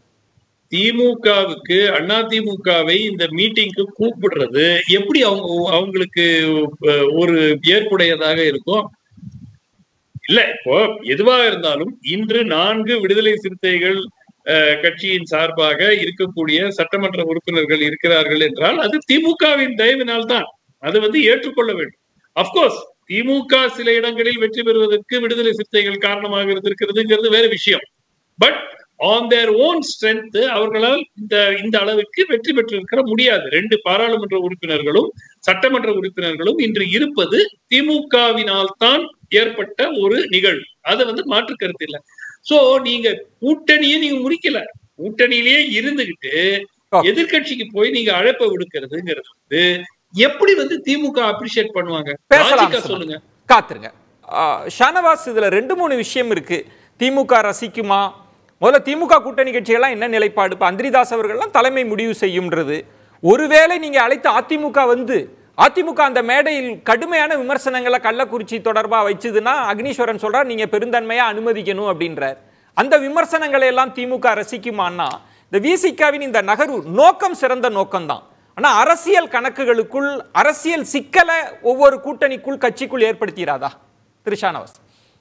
திமுகவுக்கு அண்ணா திமுகவை இந்த மீட்டிங்க்கு கூப்பிடுறது எப்படி அவங்க அவங்களுக்கு அஹ், ஒரு ஏற்புடையதாக இருக்கும் இல்ல இப்போ எதுவா இருந்தாலும் இன்று நான்கு விடுதலை சிறுத்தைகள் அஹ், கட்சியின் சார்பாக இருக்கக்கூடிய சட்டமன்ற உறுப்பினர்கள் இருக்கிறார்கள் என்றால் அது திமுகவின் தயவினால் தான் அது வந்து ஏற்றுக்கொள்ள வேண்டும் அப்கோர்ஸ் திமுக சில இடங்களில் வெற்றி பெறுவதற்கு விடுதலை சிறுத்தைகள் காரணமாக இருந்திருக்கிறதுங்கிறது வேற விஷயம் but on their own strength அவர்களால் இந்த இந்த அளவுக்கு வெற்றி பெற்றிருக்கிற முடியாது ரெண்டு பாராளுமன்ற உறுப்பினர்களும் சட்டமன்ற உறுப்பினர்களும் இன்று இருப்பது திமுகவினால் தான் ஏற்பட்ட ஒரு நிகழ்வு அதை வந்து மாற்று கருத்து இல்லை சோ நீங்க கூட்டணியே நீங்க முடிக்கல கூட்டணியிலேயே இருந்துகிட்டு Okay. எதிர்க்கட்சிக்கு போய் நீங்க அழைப்பை விடுக்கிறதுங்கிறது வந்து எப்படி வந்து திமுக அப்ரிஷியேட் பண்ணுவாங்க பேசலாம் Logic-ஆ சுமந்த். சொல்லுங்க காத்துருங்க ஆ, ஷானவாஸ் இதுல ரெண்டு மூணு விஷயம் இருக்கு திமுக ரசிக்குமா முதல்ல திமுக கூட்டணி கட்சிகள்லாம் என்ன நிலைப்பாடு இப்போ அந்திரிதாஸ் அவர்கள்லாம் தலைமை முடிவு செய்யும்ன்றது ஒருவேளை நீங்க அழைத்த அதிமுக வந்து அதிமுக அந்த மேடையில் கடுமையான விமர்சனங்களை கள்ளக்குறிச்சி தொடர்பா வச்சதுன்னா அக்னீஸ்வரன் சொல்றார் நீங்க பெருந்தன்மையா அனுமதிக்கணும் அப்படின்றார் அந்த விமர்சனங்களை எல்லாம் திமுக ரசிக்குமான்னா இந்த விசிகாவின் இந்த நகர்வு நோக்கம் சிறந்த நோக்கம்தான் ஆனா அரசியல் கணக்குகளுக்குள் அரசியல் சிக்கலை ஒவ்வொரு கூட்டணிக்குள் கட்சிக்குள் ஏற்படுத்திடாதா திரிஷானவாஸ்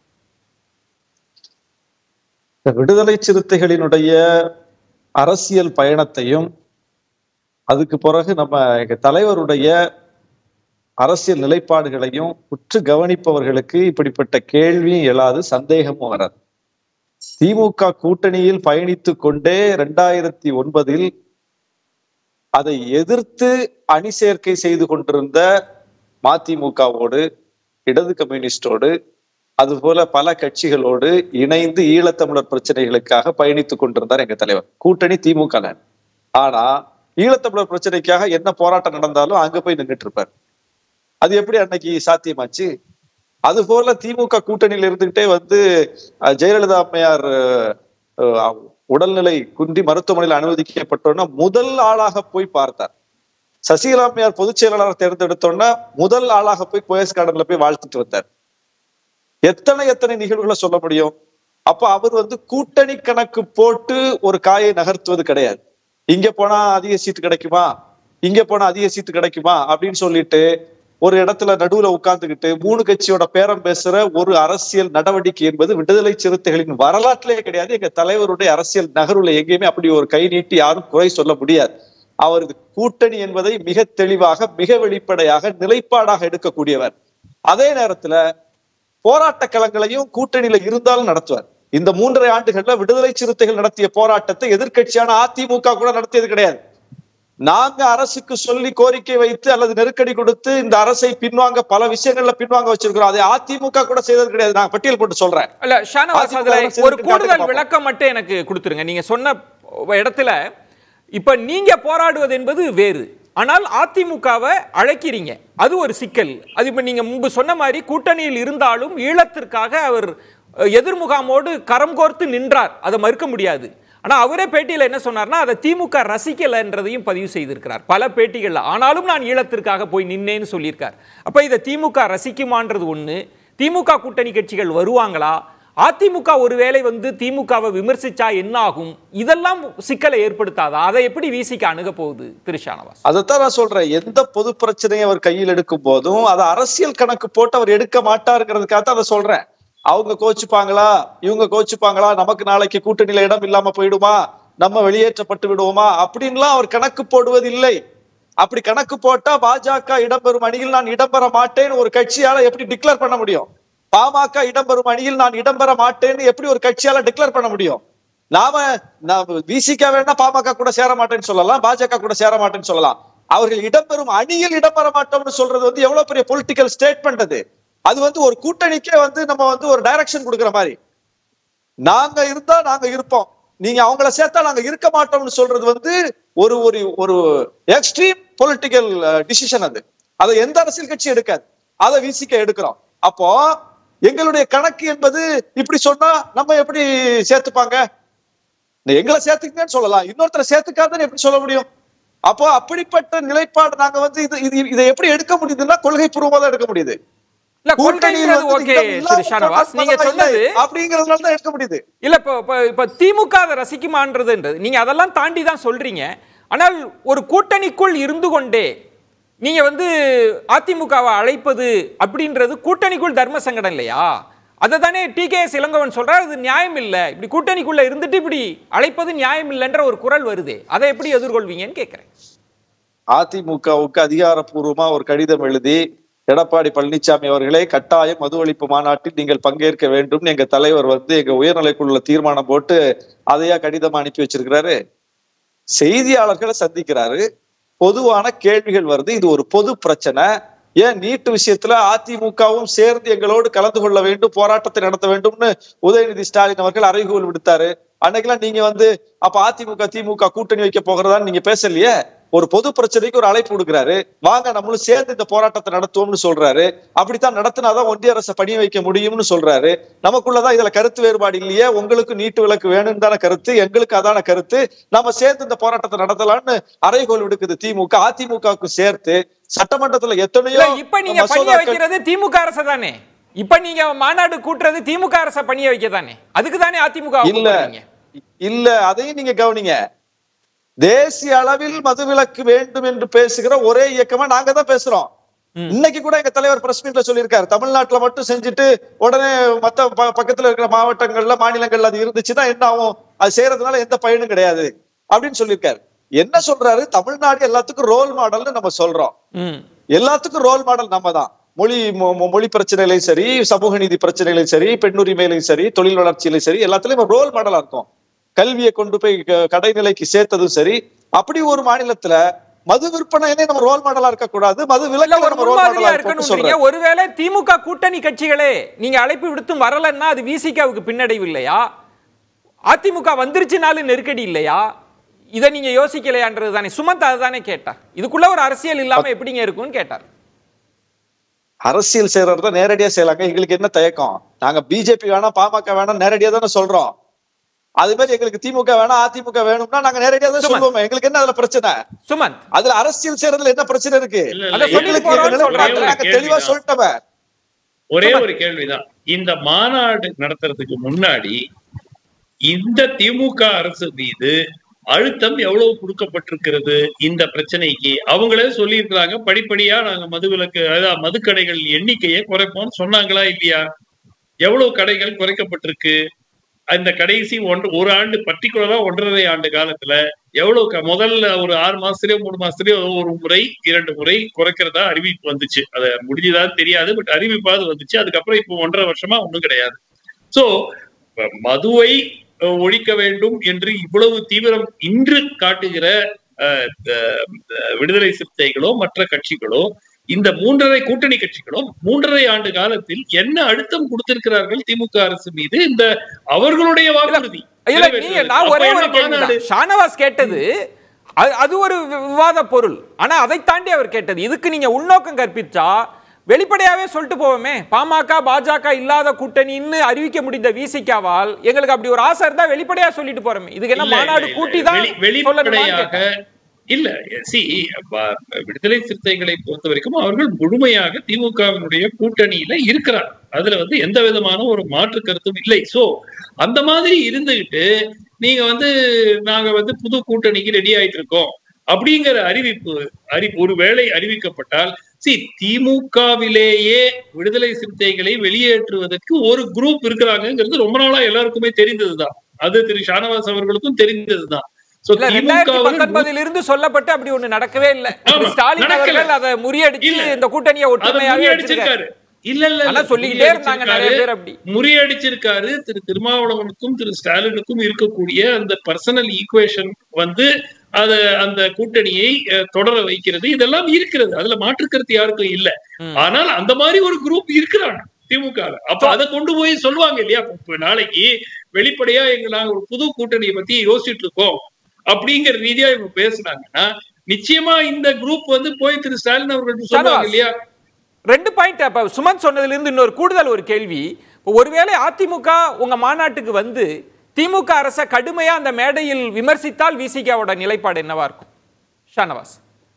இந்த விடுதலை சிறுத்தைகளினுடைய அரசியல் பயணத்தையும் அதுக்கு பிறகு நம்ம எங்க தலைவருடைய அரசியல் நிலைப்பாடுகளையும் உற்று கவனிப்பவர்களுக்கு இப்படிப்பட்ட கேள்வியும் எழாது சந்தேகமும் வராது திமுக கூட்டணியில் பயணித்து கொண்டே ரெண்டாயிரத்தி ஒன்பதில் அதை எதிர்த்து அணி சேர்க்கை செய்து கொண்டிருந்த மதிமுகவோடு இடது கம்யூனிஸ்டோடு அதுபோல பல கட்சிகளோடு இணைந்து ஈழத்தமிழர் பிரச்சனைகளுக்காக பயணித்துக் கொண்டிருந்தார் எங்க தலைவர் கூட்டணி திமுக ல. ஆனா ஈழத்தமிழர் பிரச்சனைக்காக என்ன போராட்டம் நடந்தாலும் அங்க போய் நின்றுட்டு இருப்பார் அது எப்படி அன்னைக்கு சாத்தியமாச்சு அது போல திமுக கூட்டணியில இருந்துகிட்டே வந்து அஹ், ஜெயலலிதா அம்மையார் அஹ், அஹ், உடல்நிலை குன்றி மருத்துவமனையில் அனுமதிக்கப்பட்டோன்னா முதல் ஆளாக போய் பார்த்தார் சசிகலா அம்மையார் பொதுச் செயலாளர் தேர்ந்தெடுத்தோன்னா முதல் ஆளாக போய் போயஸ் கார்டன்ல போய் வாழ்த்துட்டு வந்தார் எத்தனை எத்தனை நிகழ்வுகளை சொல்ல முடியும் அப்ப அவர் வந்து கூட்டணி கணக்கு போட்டு ஒரு காயை நகர்த்துவது கிடையாது இங்க போனா அதிக சீட்டு கிடைக்குமா இங்க போனா அதிக சீட்டு கிடைக்குமா அப்படின்னு சொல்லிட்டு ஒரு இடத்துல நடுவுல உட்கார்ந்துகிட்டு மூணு கட்சியோட பேரம் பேசுற ஒரு அரசியல் நடவடிக்கை என்பது விடுதலை சிறுத்தைகளின் வரலாற்றிலே கிடையாது எங்க தலைவருடைய அரசியல் நகர்வுல எங்கேயுமே அப்படி ஒரு கை நீட்டி யாரும் குறை சொல்ல முடியாது அவரது கூட்டணி என்பதை மிக தெளிவாக மிக வெளிப்படையாக நிலைப்பாடாக எடுக்கக்கூடியவர் அதே நேரத்துல போராட்ட களங்களையும் கூட்டணியில இருந்தாலும் நடத்துவார் இந்த மூன்றரை ஆண்டுகள்ல விடுதலை சிறுத்தைகள் நடத்திய போராட்டத்தை எதிர்க்கட்சியான அதிமுக கூட நடத்தியது கிடையாது நாங்க அரசுக்கு சொல்லி கோரிக்கை வைத்து அல்லது நெருக்கடி கொடுத்து இந்த அரசை பின்வாங்க பல விஷயங்கள்ல பின்வாங்க வச்சிருக்கிறோம் அதை அதிமுக கூட செய்தது கிடையாது நான் பட்டியல் போட்டு சொல்றேன் இல்ல ஷானவாஸ் அதிமுக அதுல அரசு ஒரு எதிர்த்து கூடுதல் காட்டுங்க விளக்கம் மட்டும் எனக்கு கொடுத்துருங்க நீங்க சொன்ன இடத்துல இப்ப நீங்க போராடுவது என்பது வேறு ஆனால் அதிமுகவை அழைக்கிறீங்க அது ஒரு சிக்கல் அது இப்ப நீங்க முன்பு சொன்ன மாதிரி கூட்டணியில் இருந்தாலும் ஈழத்திற்காக அவர் அஹ், எதிர்முகாமோடு கரம் கோர்த்து நின்றார் அதை மறுக்க முடியாது ஆனா அவரே பேட்டியில என்ன சொன்னார்னா அதை திமுக ரசிக்கலைன்றதையும் பதிவு செய்திருக்கிறார் பல பேட்டிகள்ல ஆனாலும் நான் ஈழத்திற்காக போய் நின்னேன்னு சொல்லியிருக்கார் அப்ப இதை திமுக ரசிக்குமான்றது ஒண்ணு திமுக கூட்டணி கட்சிகள் வருவாங்களா அதிமுக ஒருவேளை வந்து திமுகவை விமர்சிச்சா என்ன ஆகும் இதெல்லாம் சிக்கலை ஏற்படுத்தாதா அதை எப்படி வீசிக்க அணுக போகுது திரு ஷானவாஸ் அதைத்தான் நான் சொல்றேன் எந்த பொது பிரச்சனையை அவர் கையில் எடுக்கும் போதும் அதை அரசியல் கணக்கு போட்டு அவர் எடுக்க மாட்டாருங்கிறதுக்காக தான் அதை சொல்றேன் அவங்க கோச்சுப்பாங்களா இவங்க கோச்சுப்பாங்களா நமக்கு நாளைக்கு கூட்டணியில இடம் இல்லாம போயிடுமா நம்ம வெளியேற்றப்பட்டு விடுவோமா அப்படின்லாம் அவர் கணக்கு போடுவதில்லை அப்படி கணக்கு போட்டா பாஜக இடம்பெறும் அணியில் நான் இடம்பெற மாட்டேன்னு ஒரு கட்சியால எப்படி டிக்ளேர் பண்ண முடியும் பாமக இடம்பெறும் அணியில் நான் இடம்பெற மாட்டேன்னு எப்படி ஒரு கட்சியால டிக்ளேர் பண்ண முடியும் நாம நாம விசிக வேணா பாமக கூட சேர மாட்டேன்னு சொல்லலாம் பாஜக கூட சேர மாட்டேன்னு சொல்லலாம் அவர்கள் இடம்பெறும் அணியில் இடம்பெற மாட்டோம்னு சொல்றது வந்து எவ்வளவு பெரிய பொலிட்டிக்கல் ஸ்டேட்மெண்ட் அது அது வந்து ஒரு கூட்டணிக்கே வந்து நம்ம வந்து ஒரு டைரக்ஷன் கொடுக்குற மாதிரி நாங்க இருந்தா நாங்க இருப்போம் நீங்க அவங்கள சேர்த்தா நாங்க இருக்க மாட்டோம்னு சொல்றது வந்து ஒரு ஒரு ஒரு எக்ஸ்ட்ரீம் பொலிட்டிக்கல் டிசிஷன் அது அதை எந்த அரசியல் கட்சி எடுக்காது அதை விசிக்க எடுக்கிறோம் அப்போ எங்களுடைய கணக்கு என்பது இப்படி சொன்னா நம்ம எப்படி சேர்த்துப்பாங்க எங்களை சேர்த்துக்கங்கன்னு சொல்லலாம் இன்னொருத்தரை சேர்த்துக்காதன்னு எப்படி சொல்ல முடியும் அப்போ அப்படிப்பட்ட நிலைப்பாடு நாங்க வந்து இது இது இதை எப்படி எடுக்க முடியுதுன்னா கொள்கை பூர்வமா தான் எடுக்க முடியுது இல்ல கூட்டணியில் கொள்கைங்கிறது வந்து ஓகே இடம் இல்லாத திரு ஷானவாஸ் நீங்க இல்லை, சொன்னது அப்படிங்கறதுனால தான் எடுக்க முடியுது இல்ல இப்போ இப்போ இப்போ திமுக அதை ரசிக்குமான்றதுன்றது நீங்க அதெல்லாம் தாண்டி தான் சொல்றீங்க ஆனால் ஒரு கூட்டணிக்குள் இருந்து கொண்டே நீங்க வந்து அதிமுகவை அழைப்பது அப்படின்றது கூட்டணிக்குள் தர்ம சங்கடம் இல்லையா அதை தானே டி கே எஸ் இளங்கவன் சொல்றாரு அது நியாயம் இல்லை இப்படி கூட்டணிக்குள்ள இருந்துட்டு இப்படி அழைப்பது நியாயம் இல்லைன்ற ஒரு குரல் வருதே அதை எப்படி எதிர்கொள்வீங்கன்னு கேட்கிறேன் அதிமுகவுக்கு அதிகாரப்பூர்வமா ஒரு கடிதம் எழுதி எடப்பாடி பழனிசாமி அவர்களே கட்டாயம் மது ஒழிப்பு மாநாட்டில் நீங்கள் பங்கேற்க வேண்டும் எங்க தலைவர் வந்து எங்க உயர்நிலைக்குள்ள தீர்மானம் போட்டு அதையா கடிதம் அனுப்பி வச்சிருக்கிறாரு செய்தியாளர்களை சந்திக்கிறாரு பொதுவான கேள்விகள் வருது இது ஒரு பொது பிரச்சனை ஏன் நீட்டு விஷயத்துல அதிமுகவும் சேர்ந்து எங்களோடு கலந்து கொள்ள வேண்டும் போராட்டத்தை நடத்த வேண்டும்னு உதயநிதி ஸ்டாலின் அவர்கள் அறைகூல் விடுத்தாரு அன்னைக்கெல்லாம் நீங்க வந்து அப்ப அதிமுக திமுக கூட்டணி வைக்க போகிறதான்னு நீங்க பேசலையே ஒரு பொது பிரச்சனைக்கு ஒரு அழைப்பு கொடுக்கிறாரு வாங்க நம்மளும் சேர்ந்து இந்த போராட்டத்தை நடத்துவோம்னு சொல்றாரு அப்படித்தான் நடத்தினாதான் ஒன்றிய அரசை பணி வைக்க முடியும்னு சொல்றாரு நமக்குள்ளதான் இதுல கருத்து வேறுபாடு இல்லையே உங்களுக்கு நீட்டு விளக்கு வேணும்னு தானே கருத்து எங்களுக்கு அதான கருத்து நம்ம சேர்ந்து இந்த போராட்டத்தை நடத்தலாம்னு அறைகோல் விடுக்குது திமுக அதிமுகவுக்கு சேர்த்து சட்டமன்றத்துல எத்தனையோ இல்ல இப்ப நீங்க பணிய மசோதாக்கள் வைக்கிறது திமுக அரசு தானே இப்ப நீங்க மாநாடு கூட்டுறது திமுக அரச பணிய வைக்க தானே அதுக்கு தானே அதிமுக வை இல்ல கூப்பிடுறீங்க. இல்ல அதையும் நீங்க கவனிங்க தேசிய அளவில் மதுவிலக்கு வேண்டும் என்று பேசுகிற ஒரே இயக்கமா நாங்க தான் பேசுறோம் இன்னைக்கு கூட எங்க தலைவர் பிரஸ் மீட்ல சொல்லியிருக்காரு தமிழ்நாட்டுல மட்டும் செஞ்சுட்டு உடனே மத்த ப- பக்கத்துல இருக்கிற மாவட்டங்கள்ல மாநிலங்கள்ல அது இருந்துச்சுன்னா என்ன ஆகும் அது செய்யறதுனால எந்த பயனும் கிடையாது அப்படின்னு சொல்லியிருக்காரு என்ன சொல்றாரு தமிழ்நாடு எல்லாத்துக்கும் ரோல் மாடல்னு நம்ம சொல்றோம் ம் எல்லாத்துக்கும் ரோல் மாடல் நம்ம தான் மொழி மொ- மொ- மொழி பிரச்சனைகளையும் சரி சமூக நீதி பிரச்சனைகளையும் சரி பெண்ணுரிமையிலையும் சரி தொழில் வளர்ச்சியிலையும் சரி எல்லாத்துலயும் ரோல் மாடலா இருக்கும் கல்வியை கொண்டு போய் க- கடைநிலைக்கு சேர்த்ததும் சரி அப்படி ஒரு மாநிலத்துல மது விற்பனையிலே நம்ம ரோல் மாடலா இருக்க கூடாது மது இல்ல விலக்கு ஒரு நம்ம ரோல் முன்மாதிரியா மாடலா இருக்கணும்னு இருக்கணும்ன்றீங்க சொல்றேன் ஒருவேளை திமுக கூட்டணி கட்சிகளே நீங்க அழைப்பு விடுத்தும் வரலன்னா அது விசிகாவுக்கு பின்னடைவு இல்லையா அதிமுக வந்துருச்சுனாலும் நெருக்கடி இல்லையா இதை நீங்க யோசிக்கலையான்றது தானே சுமந்த் அதுதானே கேட்டார் இதுக்குள்ள ஒரு அரசியல் இல்லாம எப்படிங்க இருக்கும்னு கேட்டார் அரசியல் செய்யறத நேரடியா செய்யலாங்க எங்களுக்கு என்ன தயக்கம் நாங்க பிஜேபி வேணாம் பாமக வேணாம் நேரடியா தானே சொல்றோம் அது மாதிரி எங்களுக்கு திமுக வேணாம் அதிமுக வேணும்னா நாங்க நேரடியா தான் சுமன். சொல்லுவோம் எங்களுக்கு என்ன அதுல பிரச்சனை சுமந்த் அதுல அரசியல் செய்யறதுல என்ன பிரச்சனை இருக்கு இல்ல, அதை இல்ல, சொல்லிட்டு எங்களுக்கு போறோம்னு எங்க சொல்றாங்க. நிலைப்பாடு நாங்க தெளிவா கேள்விதான். சொல்லிட்டோமே ஒரே ஒரு கேள்விதான் இந்த மாநாடு நடத்துறதுக்கு முன்னாடி இந்த திமுக அரசு மீது அழுத்தம் எவ்வளவு கொடுக்கப்பட்டிருக்கிறது இந்த பிரச்சனைக்கு அவங்களே சொல்லியிருக்கிறாங்க படிப்படியா நாங்க மதுவிலக்கு அதாவது மதுக்கடைகள் எண்ணிக்கையை குறைப்போம்னு சொன்னாங்களா இல்லையா எவ்வளவு கடைகள் குறைக்கப்பட்டிருக்கு அந்த கடைசி ஒன்று ஒரு ஆண்டு பர்டிகுலரா ஒன்றரை ஆண்டு காலத்துல எவ்வளவு க- முதல்ல ஒரு ஆறு மாசத்துலயோ மூணு மாசத்துலயோ ஒரு முறை இரண்டு முறை குறைக்கிறதா அறிவிப்பு வந்துச்சு அது முடிஞ்சதா தெரியாது பட் அறிவிப்பாவது வந்துச்சு அதுக்கப்புறம் இப்போ ஒன்றரை வருஷமா ஒண்ணும் கிடையாது சோ மதுவை அஹ், ஒழிக்க வேண்டும் என்று இவ்வளவு தீவிரம் இன்று காட்டுகிற அஹ், த- த- விடுதலை சிறுத்தைகளோ மற்ற கட்சிகளோ இந்த மூன்றரை கூட்டணி கட்சிகளும் மூன்றரை ஆண்டு காலத்தில் என்ன அழுத்தம் கொடுத்திருக்கிறார்கள் திமுக அரசு மீது இந்த அவர்களுடைய வாக்குறுதி இல்ல நீங்க நான் ஒரே ஒரு அப்ப என்ன மாநாடு? கேள்வி ஷானவாஸ் கேட்டது அது- அது ஒரு வி- விவாத பொருள் ஆனா அதை தாண்டி அவர் கேட்டது இதுக்கு நீங்க உள்நோக்கம் கற்பிச்சா வெளிப்படையாவே சொல்லிட்டு போவோமே பாமக பாஜக இல்லாத கூட்டணின்னு அறிவிக்க முடிந்த விசிகாவால் எங்களுக்கு அப்படி ஒரு ஆசை இருந்தா வெளிப்படையா சொல்லிட்டு போறோமே இதுக்கு என்ன இல்ல, மாநாடு இல்ல, கூட்டி இல்ல. தான் வெளி- சொல்லணுமான்னு வெளிப்படையாக கேட்டேன். இல்ல சி விடுதலை சிறுத்தைகளை பொறுத்த வரைக்கும் அவர்கள் முழுமையாக திமுகவினுடைய கூட்டணியில இருக்கிறார் அதுல வந்து எந்த விதமான ஒரு மாற்று கருத்தும் இல்லை சோ அந்த மாதிரி இருந்துகிட்டு நீங்க வந்து நாங்க வந்து புது கூட்டணிக்கு ரெடி ஆயிட்டு இருக்கோம் அப்படிங்கிற அறிவிப்பு அறி ஒருவேளை அறிவிக்கப்பட்டால் சி திமுகவிலேயே விடுதலை சிறுத்தைகளை வெளியேற்றுவதற்கு ஒரு குரூப் இருக்கிறாங்கிறது ரொம்ப நாளா எல்லாருக்குமே தெரிந்ததுதான் அது திரு ஷானவாஸ் அவர்களுக்கும் தெரிந்ததுதான் So, இல்ல ரெண்டாயிரத்தி திமுகவில் பத்தொன்பதில் இருந்து சொல்லப்பட்டு அப்படி ஒண்ணு நடக்கவே இல்ல ஆமா, ஸ்டாலின் நடக்கல. அவர்கள் அதை முறியடிச்சு இல்ல. இந்த கூட்டணியை அதை ஒற்றுமையாக முறியடிச்சிருக்காரு இல்ல இல்ல ஆனா இல்ல, சொல்லிக்கிட்டே இருந்தாங்க நிறைய பேர் அப்படி. முறியடிச்சிருக்காரு திரு திருமாவளவனுக்கும் திரு ஸ்டாலினுக்கும் இருக்கக்கூடிய அந்த பர்சனல் ஈக்குவேஷன் வந்து அத அந்த கூட்டணியை அஹ், தொடர வைக்கிறது இதெல்லாம் இருக்கிறது அதுல மாற்று கருத்து யாருக்கும் இல்ல ம். ஆனால் அந்த மாதிரி ஒரு குரூப் இருக்கிறாங்க திமுக ல. அப்ப அதை கொண்டு போய் சொல்லுவாங்க இல்லையா இப்ப நாளைக்கு வெளிப்படையா எங்க நாங்க ஒரு புது கூட்டணியை பத்தி யோசிச்சுட்டு இருக்கோம் அப்படிங்கிற ரீதியா இவங்க பேசுனாங்கன்னா நிச்சயமா இந்த குரூப் வந்து போய் திரு ஸ்டாலின் அவர்கள் சொல்லுவாங்க ஷானவாஸ். இல்லையா ரெண்டு பாயிண்ட் அப்ப சுமன் சொன்னதுல இருந்து இன்னொரு கூடுதல் ஒரு கேள்வி இப்போ ஒருவேளை அதிமுக உங்க மாநாட்டுக்கு வந்து திமுக அரசை கடுமையா அந்த மேடையில் விமர்சித்தால் விசிகாவோட நிலைப்பாடு என்னவா இருக்கும் ஷானவாஸ்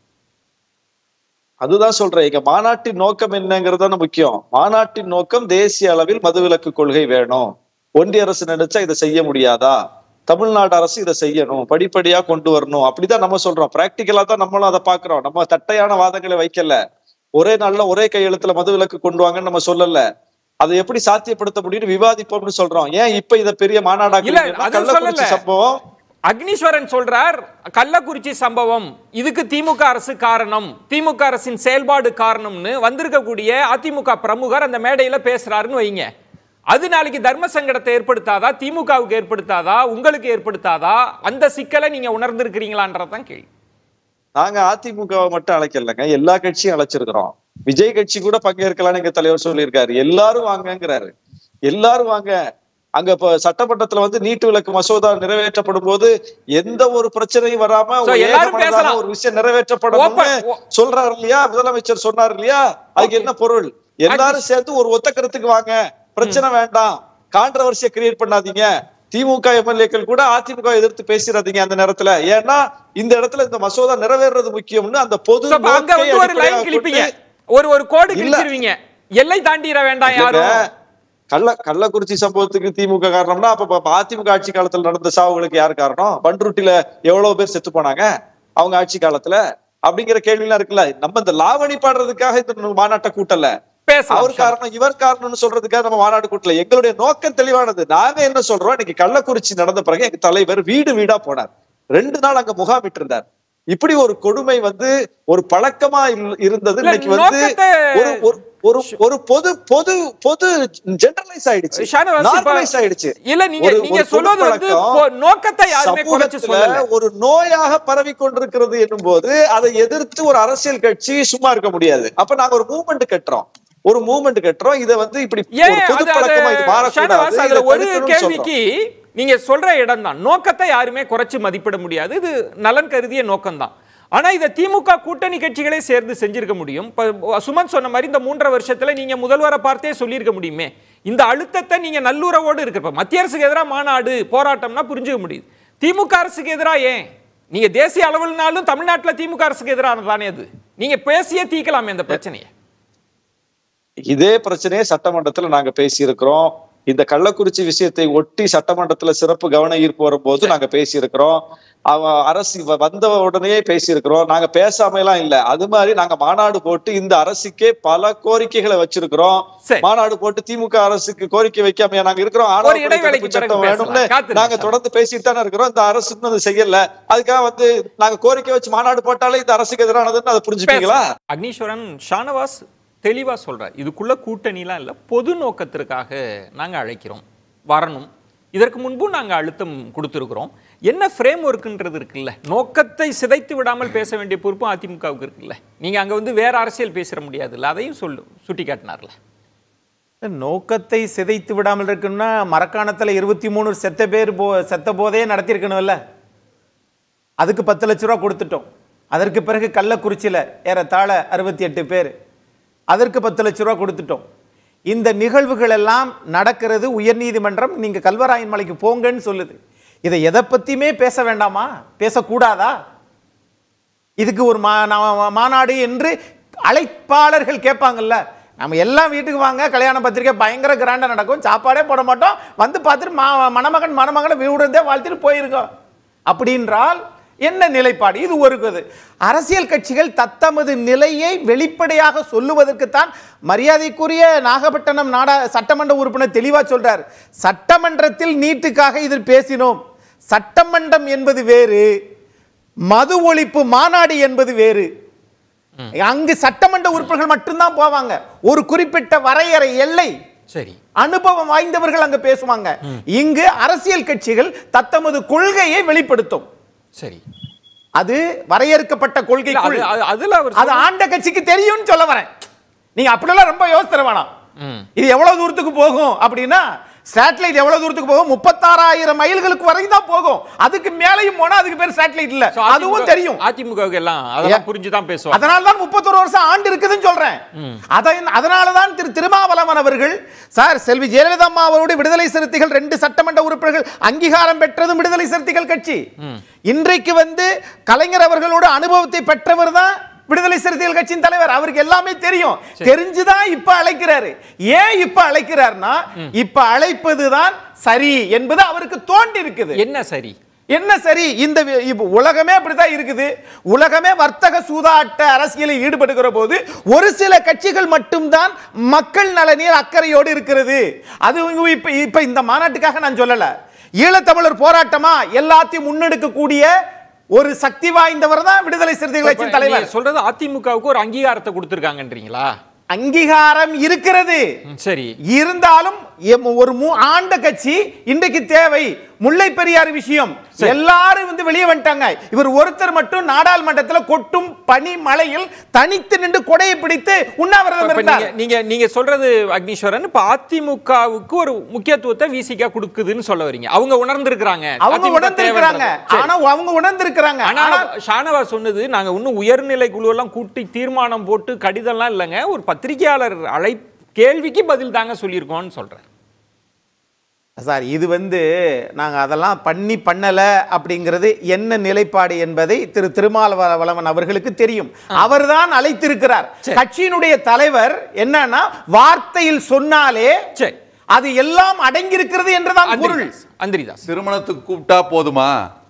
அதுதான் சொல்றேன் இங்க மாநாட்டின் நோக்கம் என்னங்கிறது தானே முக்கியம் மாநாட்டின் நோக்கம் தேசிய அளவில் மதுவிலக்கு கொள்கை வேணும் ஒன்றிய அரசு நினைச்சா இதை செய்ய முடியாதா தமிழ்நாடு அரசு இதை செய்யணும் படிப்படியா கொண்டு வரணும் அப்படிதான் நம்ம சொல்றோம் பிராக்டிக்கலா தான் நம்மளும் அதை பாக்குறோம் நம்ம தட்டையான வாதங்களை வைக்கல ஒரே நாள்ல ஒரே கையெழுத்துல மதுவிலக்கு கொண்டு வாங்கன்னு நம்ம சொல்லல அதை எப்படி சாத்தியப்படுத்த முடியும்னு விவாதிப்போம்னு சொல்றோம் ஏன் இப்ப இத பெரிய இல்ல, மாநாடாக்க அது கள்ளக்குறிச்சி சொல்லல. சம்பவம் அக்னீஸ்வரன் சொல்றார் கள்ளக்குறிச்சி சம்பவம் இதுக்கு திமுக அரசு காரணம் திமுக அரசின் செயல்பாடு காரணம்னு வந்திருக்கக்கூடிய அதிமுக பிரமுகர் அந்த மேடையில பேசுறாருன்னு வைங்க அது நாளைக்கு தர்ம சங்கடத்தை ஏற்படுத்தாதா திமுகவுக்கு ஏற்படுத்தாதா உங்களுக்கு ஏற்படுத்தாதா அந்த சிக்கலை நீங்க உணர்ந்திருக்கிறீங்களான்றதான் கேள்வி நாங்க அதிமுகவை மட்டும் அழைக்கலங்க எல்லா கட்சியும் அழைச்சிருக்கிறோம் விஜய் கட்சி கூட பங்கேற்கலாம்னு எங்க தலைவர் சொல்லியிருக்காரு எல்லாரும் வாங்கங்கிறாரு எல்லாரும் வாங்க அங்க இப்ப சட்டமன்றத்துல வந்து நீட்டு விலக்கு மசோதா நிறைவேற்றப்படும் போது எந்த ஒரு பிரச்சனையும் வராம So, ஒரு எல்லாரும் ஏகமனதான பேசலாம். ஒரு விஷயம் நிறைவேற்றப்படணும்னு Open- o- சொல்றாரு இல்லையா முதலமைச்சர் சொன்னார் இல்லையா அதுக்கு Okay. என்ன பொருள் எல்லாரும் சேர்ந்து ஒரு ஒத்த கருத்துக்கு வாங்க பிரச்சனை வேண்டாம் கான்ட்ரவர்சியை கிரியேட் பண்ணாதீங்க திமுக எம்எல்ஏக்கள் கூட அதிமுக எதிர்த்து பேசிடாதீங்க அந்த நேரத்துல ஏன்னா இந்த இடத்துல இந்த மசோதா நிறைவேறது முக்கியம்னு அந்த பொது So, அப்ப அங்க நோக்கை வந்து ஒரு அடிப்படையாக லைன் கிழிப்பீங்க கொண்டு- ஒரு ஒரு கோடு இல்ல. கிழிச்சிருவீங்க எல்லை தாண்டிட வேண்டாம் இல்லைங்க. யாரும் கள்ள கள்ளக்குறிச்சி சம்பவத்துக்கு திமுக காரணம்னா அப்ப அப்ப அதிமுக ஆட்சி காலத்துல நடந்த சாவுகளுக்கு யார் காரணம் பண்ருட்டில எவ்வளவு பேர் செத்து போனாங்க அவங்க ஆட்சி காலத்துல அப்படிங்கிற கேள்வி எல்லாம் இருக்குல்ல நம்ம இந்த லாவணி பாடுறதுக்காக இந்த மாநாட்டை கூட்டல பேசலாம் அவர் காரணம் இவர் காரணம்னு சொல்றதுக்காக நம்ம மாநாடு கூட்டல எங்களுடைய நோக்கம் தெளிவானது நாங்க என்ன சொல்றோம் இன்னைக்கு கள்ளக்குறிச்சி நடந்த பிறகு எங்க தலைவர் வீடு வீடா போனார் ரெண்டு நாள் அங்க முகாமிட்டு இருந்தார் இப்படி ஒரு கொடுமை வந்து ஒரு பழக்கமா இல்- இருந்தது இல்ல, இன்னைக்கு வந்து நோக்கத்தை- ஒரு ஒரு- ஒரு ஒரு பொது பொது பொது ஜெனரலைஸ் ஆயிடுச்சு ஷானவாஸ், இப்ப- நார்மலைஸ் ஆயிடுச்சு இல்ல நீங்க ஒரு- நீங்க ஒரு சொல்வது வந்து பொதுப்பழக்கம் பொ- நோக்கத்தை யாருமே குறைச்சு சமூகத்துல சொல்லல ஒரு நோயாக பரவி கொண்டிருக்கிறது என்னும் போது அதை எதிர்த்து ஒரு அரசியல் கட்சி சும்மா இருக்க முடியாது அப்ப நாங்க ஒரு மூவ்மெண்ட் கட்டுறோம் ஒரு மூவ்மெண்ட் கட்டுறோம் இதை வந்து இப்படி ஏன் ஒரு பொது அது- அது- பழக்கமா இது ஷானவாஸ், மாறக்கூடாது அதுல இதை ஒரு தடுக்கணும்னு கேள்விக்கு நீங்க சொல்ற இடம் தான் நோக்கத்தை யாருமே குறைச்சு மதிப்பிட முடியாது இது நலன் கருதிய நோக்கம் தான் ஆனா இதை திமுக கூட்டணி கட்சிகளே சேர்ந்து செஞ்சிருக்க முடியும் இப்ப சுமன் சொன்ன மாதிரி இந்த மூன்றரை வருஷத்துல நீங்க முதல்வரை பார்த்தே சொல்லியிருக்க முடியுமே இந்த அழுத்தத்தை நீங்க நல்லுறவோடு இருக்கிறப்ப மத்திய அரசுக்கு எதிராக மாநாடு போராட்டம்னா புரிஞ்சுக்க முடியுது திமுக அரசுக்கு எதிராக ஏன் நீங்க தேசிய அளவில்னாலும் தமிழ்நாட்டுல திமுக அரசுக்கு எதிரானது தானே அது நீங்க பேசியே தீர்க்கலாமே இந்த பிரச்சனையை இதே பிரச்சனையை சட்டமன்றத்துல நாங்க பேசியிருக்கிறோம் இந்த கள்ளக்குறிச்சி விஷயத்தை ஒட்டி சட்டமன்றத்துல சிறப்பு கவன ஈர்ப்பு வரும்போது நாங்க பேசியிருக்கிறோம் அவ அரசு வ- வந்த உடனே பேசியிருக்கிறோம் நாங்க பேசாம எல்லாம் இல்ல அது மாதிரி நாங்க மாநாடு போட்டு இந்த அரசுக்கே பல கோரிக்கைகளை வச்சிருக்கிறோம் சரி. மாநாடு போட்டு திமுக அரசுக்கு கோரிக்கை வைக்காம நாங்க இருக்கிறோம் ஒரு ஆணவ இடைவேளைக்கு கொலை தடுப்பு பிறகு சட்டம் பேசலாம். வேணும்னு காத்திருங்க நாங்க சார். தொடர்ந்து பேசிட்டு தானே இருக்கிறோம் இந்த அரசு இன்னும் அதை செய்யல அதுக்காக வந்து நாங்க கோரிக்கை வச்சு மாநாடு போட்டாலே இந்த அரசுக்கு எதிரானதுன்னு அதை புரிஞ்சுப்பீங்களா பேச- அக்னீஸ்வரன் ஷானவாஸ் தெளிவா சொல்றார் இதுக்குள்ள கூட்டணிலாம் இல்ல பொது நோக்கத்திற்காக நாங்க அழைக்கிறோம் வரணும் இதற்கு முன்பும் நாங்க அழுத்தம் கொடுத்திருக்கிறோம் என்ன ஃப்ரேம் ஒர்க்குன்றது இருக்குல்ல நோக்கத்தை சிதைத்து விடாமல் பேச வேண்டிய பொறுப்பும் அதிமுகவுக்கு இருக்குல்ல நீங்க அங்க வந்து வேற அரசியல் பேசிட முடியாதுல்ல அதையும் சொல்லு சுட்டி காட்டினார்ல நோக்கத்தை சிதைத்து விடாமல் இருக்குன்னா மரக்காணத்தில் இருபத்தி மூணு செத்த பேர் போ செத்த போதே நடத்தியிருக்கணும்ல அதுக்கு பத்து லட்ச ரூபா கொடுத்துட்டோம் அதற்கு பிறகு கள்ளக்குறிச்சியில் ஏறத்தாழ அறுபத்தி எட்டு பேர் அதற்கு பத்து லட்ச ரூபா கொடுத்துட்டோம் இந்த நிகழ்வுகள் எல்லாம் நடக்கிறது உயர்நீதிமன்றம் நீங்கள் கல்வராயன் மலைக்கு போங்கன்னு சொல்லுது இதை எதை பற்றியுமே பேச வேண்டாமா பேசக்கூடாதா இதுக்கு ஒரு மா நா- மாநாடு என்று அழைப்பாளர்கள் கேட்பாங்கல்ல நம்ம எல்லாம் வீட்டுக்கு வாங்க கல்யாண பத்திரிக்கை பயங்கர கிராண்டாக நடக்கும் சாப்பாடே போட மாட்டோம் வந்து பார்த்துட்டு மா மணமகன் மணமகனை வீடுறதே வாழ்த்துட்டு போயிருங்க அப்படின்றால் என்ன நிலைப்பாடு இது ஒரு இது அரசியல் கட்சிகள் தத்தமது நிலையை வெளிப்படையாக சொல்லுவதற்குத்தான் மரியாதைக்குரிய நாகப்பட்டினம் நாடா சட்டமன்ற உறுப்பினர் தெளிவாக சொல்றார் சட்டமன்றத்தில் நீட்டுக்காக இதில் பேசினோம் சட்டமன்றம் என்பது வேறு மது ஒழிப்பு மாநாடு என்பது வேறு அங்கு சட்டமன்ற உறுப்பினர்கள் மட்டும்தான் போவாங்க ஒரு குறிப்பிட்ட வரையறை எல்லை சரி அனுபவம் வாய்ந்தவர்கள் அங்க பேசுவாங்க இங்கு அரசியல் கட்சிகள் தத்தமது கொள்கையை வெளிப்படுத்தும் சரி அது வரையறுக்கப்பட்ட இல்ல, கொள்கைக்குள் அது- அது- அதுல அவர் அது ஆண்ட கட்சிக்கு தெரியும்னு சொல்ல வரேன் நீங்க அப்படிலாம் ரொம்ப யோசித்தர வேணாம் ம். இது எவ்வளவு தூரத்துக்கு போகும் அப்படின்னா சேட்டலைட் எவ்வளவு தூரத்துக்கு போகும் முப்பத்தாறாயிரம் மைல்களுக்கு வரைக்கும் தான் போகும் அதுக்கு மேலையும் போனா அதுக்கு பேர் சேட்டலைட் இல்ல So, அதிமுக அதுவும் தெரியும் அதிமுகவுக்கு எல்லாம் அதெல்லாம் புரிஞ்சுதான் பேசுவாங்க அதனால தான் முப்பத்தொரு வருஷம் ஆண்டு இருக்குதுன்னு சொல்றேன் அதை அதனால தான் திரு திருமாவளவன் அவர்கள் சார் செல்வி ஜெயலலிதா அம்மா அவருடைய விடுதலை சிறுத்தைகள் ரெண்டு சட்டமன்ற உறுப்பினர்கள் அங்கீகாரம் பெற்றதும் விடுதலை சிறுத்தைகள் கட்சி இன்றைக்கு வந்து கலைஞர் அவர்களோட அனுபவத்தை பெற்றவர் தான் விடுதலை சிறுத்தைகள் கட்சியின் தலைவர் அவருக்கு எல்லாமே தெரியும் தெரிஞ்சுதான் இப்ப அழைக்கிறாரு ஏன் இப்ப அழைக்கிறார்னா இப்ப அழைப்பதுதான் சரி என்பது அவருக்கு தோண்டி இருக்குது என்ன சரி என்ன சரி இந்த வி- இப்ப உலகமே அப்படித்தான் இருக்குது உலகமே வர்த்தக சூதாட்ட அரசியலில் ஈடுபடுகிற போது ஒரு சில கட்சிகள் மட்டும்தான் மக்கள் நலனில் அக்கறையோடு இருக்கிறது அது இங்க இப்ப இப்ப இந்த மாநாட்டுக்காக நான் சொல்லல ஈழத்தமிழர் போராட்டமா எல்லாத்தையும் முன்னெடுக்கக்கூடிய ஒரு சக்தி வாய்ந்தவர் தான் விடுதலை சிறுத்தைகள் கட்சியின் தலைவர் நீங்க சொல்றது அதிமுகவுக்கு ஒரு அங்கீகாரத்தை கொடுத்திருக்காங்கன்றீங்களா அங்கீகாரம் இருக்கிறது ம், சரி இருந்தாலும் எம் ஒரு மூ- ஆண்ட கட்சி இன்றைக்கு தேவை முல்லை பெரியார் விஷயம் எல்லாரும் வந்து வெளியே வந்துட்டாங்க இவர் ஒருத்தர் மட்டும் நாடாளுமன்றத்தில் கொட்டும் பனி மழையில் தனித்து நின்று கொடையை பிடித்து உண்ணாவிரதம் இப்ப இருந்தார் நீங்க நீங்க நீங்க சொல்றது அக்னீஸ்வரன் இப்ப அதிமுகவுக்கு ஒரு முக்கியத்துவத்தை விசிகா கொடுக்குதுன்னு சொல்ல வரீங்க அவங்க உணர்ந்திருக்கிறாங்க அவங்க அதிமுக உணர்ந்திருக்கிறாங்க தேவைன்றது. சரி. ஆனா அவங்க உணர்ந்திருக்கிறாங்க ஆனா ஆனா ஷானவா சொன்னது நாங்க இன்னும் உயர்நிலை குழு எல்லாம் கூட்டி தீர்மானம் போட்டு கடிதம்லாம் இல்லைங்க ஒரு பத்திரிகையாளர் அழை கேள்விக்கு பதில் தாங்க சொல்லியிருக்கோம்னு சொல்றேன் சார் இது வந்து நாங்க அதெல்லாம் பண்ணி பண்ணல அப்படிங்கிறது என்ன நிலைப்பாடு என்பதை திரு திருமாவளவன் அவர்களுக்கு தெரியும் அவர்தான் அழைத்திருக்கிறார் கட்சியினுடைய தலைவர் என்னன்னா வார்த்தையில் சொன்னாலே சரி அது எல்லாம் அடங்கியிருக்கிறது என்றுதான் பொருள் அந்திரிதாஸ் அந்திரிதாஸ் திருமணத்துக்கு கூப்பிட்டா போதுமா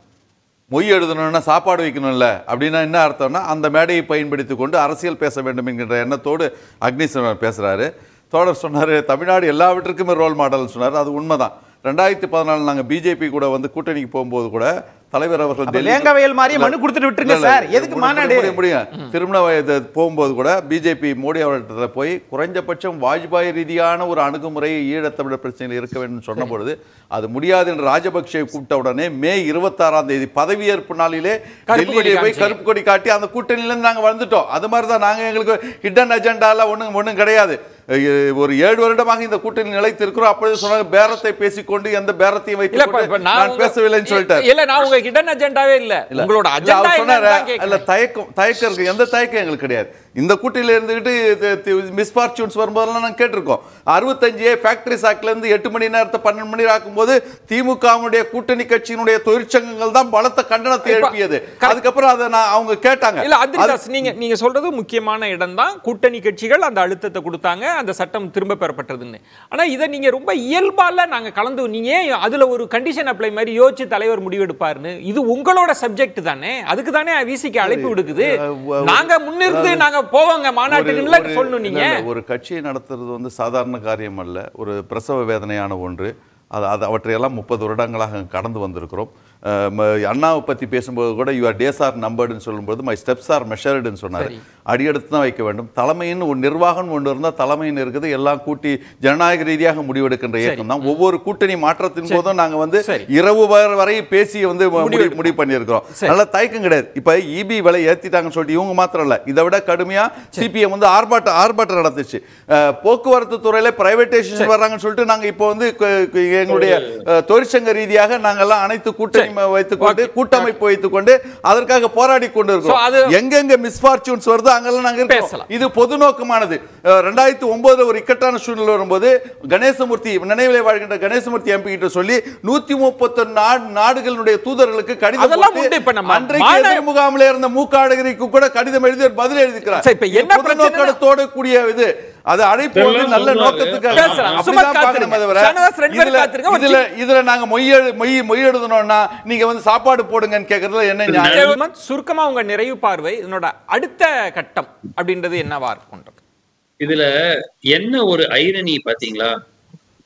மொய் எழுதணும்னா சாப்பாடு வைக்கணும்ல அப்படின்னா என்ன அர்த்தம்னா அந்த மேடையை பயன்படுத்தி கொண்டு அரசியல் பேச வேண்டும் என்கின்ற எண்ணத்தோடு அக்னீஸ்வரன் பேசுறாரு தோழர் சொன்னாரு தமிழ்நாடு எல்லாவற்றுக்குமே ரோல் மாடல் சொன்னார் அது உண்மைதான் ரெண்டாயிரத்தி பதினாலு நாங்க பிஜேபி கூட வந்து கூட்டணிக்கு போகும்போது கூட தலைவர் அவர்கள் அப்ப டெல்லி- வேங்கவயல் மாதிரியே மனு கொடுத்துட்டு விட்டுருங்க இல்ல, இல்ல, சார். எதுக்கு முடியும், மாநாடு? முடியும், முடியும். திருமண வயது போகும்போது கூட பிஜேபி மோடி அவர்கிட்ட போய் குறைஞ்சபட்சம் வாஜ்பாய் ரீதியான ஒரு அணுகுமுறை ஈழத்தமிழர் பிரச்சனையில் இருக்க வேண்டும் சொன்ன பொழுது அது முடியாது என்று ராஜபக்சே கூப்பிட்ட உடனே மே இருபத்தாறாம் தேதி பதவியேற்பு நாளிலே கருப்பு கொடி டெல்லியிலே போய் காமிச்சீங்க. கருப்பு கொடி காட்டி அந்த கூட்டணியில இருந்து நாங்க வந்துட்டோம் அது மாதிரி தான் நாங்க எங்களுக்கு ஹிடன் அஜெண்டால ஒண்ணும் ஒண்ணும் கிடையாது அஹ் ஒரு ஏழு வருடமாக இந்த கூட்டணி நிலைத்து இருக்கிறோம் அப்பொழுது சொன்னாங்க பேரத்தை பேசிக்கொண்டு எந்த பேரத்தையும் இல்ல இப்ப- வைத்து இப்ப நான் உங்க- பேசவில்லைன்னு சொல்லிட்டார் இல்ல நான் உங்க ஹிடன் அஜெண்டாவே இல்ல இல்ல. உங்களோட இல்ல, அஜெண்டா அவர் சொன்னாரு, என்னன்னு இல்ல தயக்கம் தயக்கம் இருக்கு எந்த தயக்கம் எங்களுக்கு கிடையாது இந்த கூட்டில இருந்துகிட்டு மிஸ்பார்ச்சூன்ஸ் வரும்போதெல்லாம் நாங்க கேட்டிருக்கோம் அறுபத்தஞ்சு ஃபேக்டரிஸ் ஆக்ட்ல இருந்து எட்டு மணி நேரத்தை பன்னெண்டு மணி ஆக்கும்போது திமுகவுடைய கூட்டணி கட்சியினுடைய தொழிற்சங்கங்கள் தான் பலத்த கண்டனத்தை இப்ப- எழுப்பியது அதுக்கப்புறம் அதை நான் அவங்க கேட்டாங்க இல்ல அது- அதிர்தாஸ் நீங்க நீங்க சொல்றது முக்கியமான இடம் தான் கூட்டணி கட்சிகள் அந்த அழுத்தத்தை கொடுத்தாங்க அந்த சட்டம் திரும்ப பெறப்பட்டதுன்னு ஆனா இதை நீங்க ரொம்ப இயல்பால நாங்க கலந்து நீங்க ஏன் அதுல ஒரு கண்டிஷன் அப்ளை மாதிரி யோசிச்சு தலைவர் முடிவெடுப்பாருன்னு இது உங்களோட சப்ஜெக்ட் தானே அதுக்கு தானே விசிக்கு அழைப்பு விடுக்குது நாங்க முன்னிருந்து நாங்க போவோங்க மாநாட்டுக்குன்னு ஒரு- சொல்லணும் நீங்க இல்ல, இல்ல, ஒரு கட்சியை நடத்துறது வந்து சாதாரண காரியம் அல்ல ஒரு பிரசவ வேதனையான ஒன்று அது அது அவற்றையெல்லாம் முப்பது வருடங்களாக கடந்து வந்திருக்கிறோம் அஹ், ம- அண்ணாவை பற்றி பேசும்போது கூட யுவர் டேஸ் ஆர் நம்பர்டுன்னு சொல்லும்போது மை ஸ்டெப்ஸ் ஆர் மெஷர்டுன்னு சொன்னார் அடியெடுத்து தான் வைக்க வேண்டும் தலைமையின் ஒரு நிர்வாகம் ஒன்று இருந்தால் தலைமையின் இருக்குது எல்லாம் கூட்டி ஜனநாயக ரீதியாக முடிவெடுக்கின்ற இயக்கம் தான் ஒவ்வொரு கூட்டணி மாற்றத்தின் போதும் நாங்கள் வந்து சரி. இரவு வரை வரை பேசி வந்து முடிவு முடிவெடுப்போம். முடிவு பண்ணியிருக்கிறோம் சரி. நல்ல தயக்கம் கிடையாது இப்ப இபி விலை ஏத்திட்டாங்கன்னு சொல்லிட்டு இவங்க மாத்திரம் இல்ல இதை விட கடுமையா சிபிஎம் வந்து ஆர்ப்பாட்டம் ஆர்ப்பாட்டம் நடந்துச்சு அஹ், போக்குவரத்து துறையில பிரைவேடைசேஷன் வர்றாங்கன்னு சொல்லிட்டு நாங்க இப்போ வந்து கு- கு- எங்களுடைய அஹ், தொழிற்சங்க ரீதியாக நாங்கெல்லாம் அனைத்து கூட்டணி வைத்துக்கொண்டு Okay. கூட்டமைப்பு வைத்துக்கொண்டு அதற்காக போராடி கொண்டு So, இருக்கோம் அது- எங்கெங்க மிஸ்பார்ச்சூன்ஸ் வருதோ அங்கெல்லாம் நாங்க இருக்கோம் பேசலாம். இது பொது நோக்கமானது அஹ், ரெண்டாயிரத்தி ஒன்பதுல ஒரு இக்கட்டான சூழ்நிலை வரும்போது கணேசமூர்த்தி நினைவிலே வாழ்கின்ற கணேசமூர்த்தி எம்பி கிட்ட சொல்லி நூத்தி முப்பத்தொன்னு நாடு நாடுகளுடைய தூதர்களுக்கு கடிதம் அதெல்லாம் போட்டு உண்டு. இப்ப நம்ம அன்றைக்கு மாநாடு- எதிர் முகாமில் இருந்த மூக்காடகரிக்கு கூட கடிதம் எழுதி ஒரு பதில் எழுதிக்கிறார் சரி, இப்ப இது என்ன பொது பிரச்சனை? நோக்கத்தோட கூடிய இது அது அழைப்பு வந்து இதெல்லாம் நல்ல சொல்றாரு. நோக்கத்துக்காக பேசலாம். அப்படிதான் சும்மா பார்க்கணுமே காத்திருங்க. தவிர, ஷானவாஸ் ரெண்டு பேரும் இதுல- காத்திருங்க. ஒரு இதுல இதுல நாங்க மொய் எழு- மொய் மொய் எழுதணும்னா நீங்க வந்து சாப்பாடு போடுங்கன்னு கேக்குறதுல என்ன நியாயம் ஜெயக்குமார், சுருக்கமா உங்க நிறைவு பார்வை இதனோட அடுத்த கட்டம் அப்படின்றது என்னவா இருக்கும்ன்றது இதுல என்ன ஒரு ஐரணி பாத்தீங்களா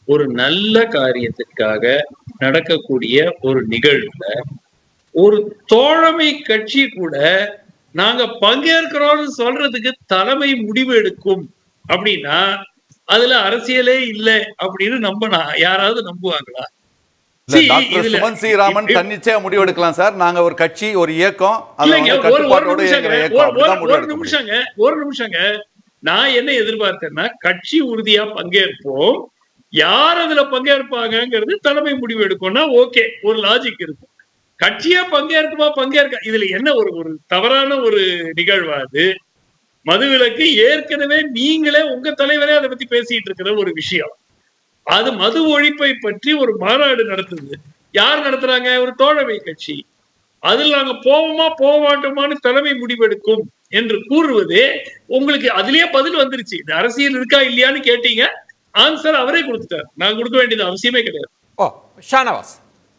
ஒரு நல்ல காரியத்திற்காக நடக்கக்கூடிய ஒரு நிகழ்வுல ஒரு தோழமை கட்சி கூட நாங்க பங்கேற்கிறோம்னு சொல்றதுக்கு தலைமை முடிவு எடுக்கும் அப்படின்னா அதுல அரசியலே இல்லை அப்படின்னு நம்பினா யாராவது நம்புவாங்களா இல்ல, See, டாக்டர் இதுல- சுமன் சி ராமன் இப்- தன்னிச்சையா முடிவெடுக்கலாம் சார் நாங்க ஒரு கட்சி ஒரு இயக்கம் அதுல இல்லைங்க வந்து ஒரு ஒரு கட்டுப்பாட்டோட நிமிஷங்க இயங்குற இயக்கம் ஒரு- அப்படிதான் ஒரு- ஒரு முடிவெடுக்க முடியும் நிமிஷங்க ஒரு நிமிஷங்க நான் என்ன எதிர்பார்த்தேன்னா கட்சி உறுதியா பங்கேற்போம் யார் அதுல பங்கேற்பாங்கங்கிறது தலைமை முடிவு எடுக்கும்னா ஓகே ஒரு லாஜிக் இருக்கும் கட்சியா பங்கேற்குமா பங்கேற்க இதுல என்ன ஒரு ஒரு தவறான ஒரு நிகழ்வா அது மதுவிலக்கு ஏற்கனவே நீங்களே உங்க தலைவரே அதை பத்தி பேசிட்டு இருக்கிற ஒரு விஷயம் அது மது ஒழிப்பை பற்றி ஒரு மாநாடு நடத்துது யார் நடத்துறாங்க ஒரு தோழமை கட்சி அதில் நாங்க போவோமா போக மாட்டோமான்னு தலைமை முடிவெடுக்கும் என்று கூறுவதே உங்களுக்கு அதுலயே பதில் வந்துருச்சு இந்த அரசியல் இருக்கா இல்லையான்னு கேட்டீங்க ஆன்சர் அவரே கொடுத்துட்டார் நான் கொடுக்க வேண்டியது அவசியமே கிடையாது ஓ ஷானவாஸ்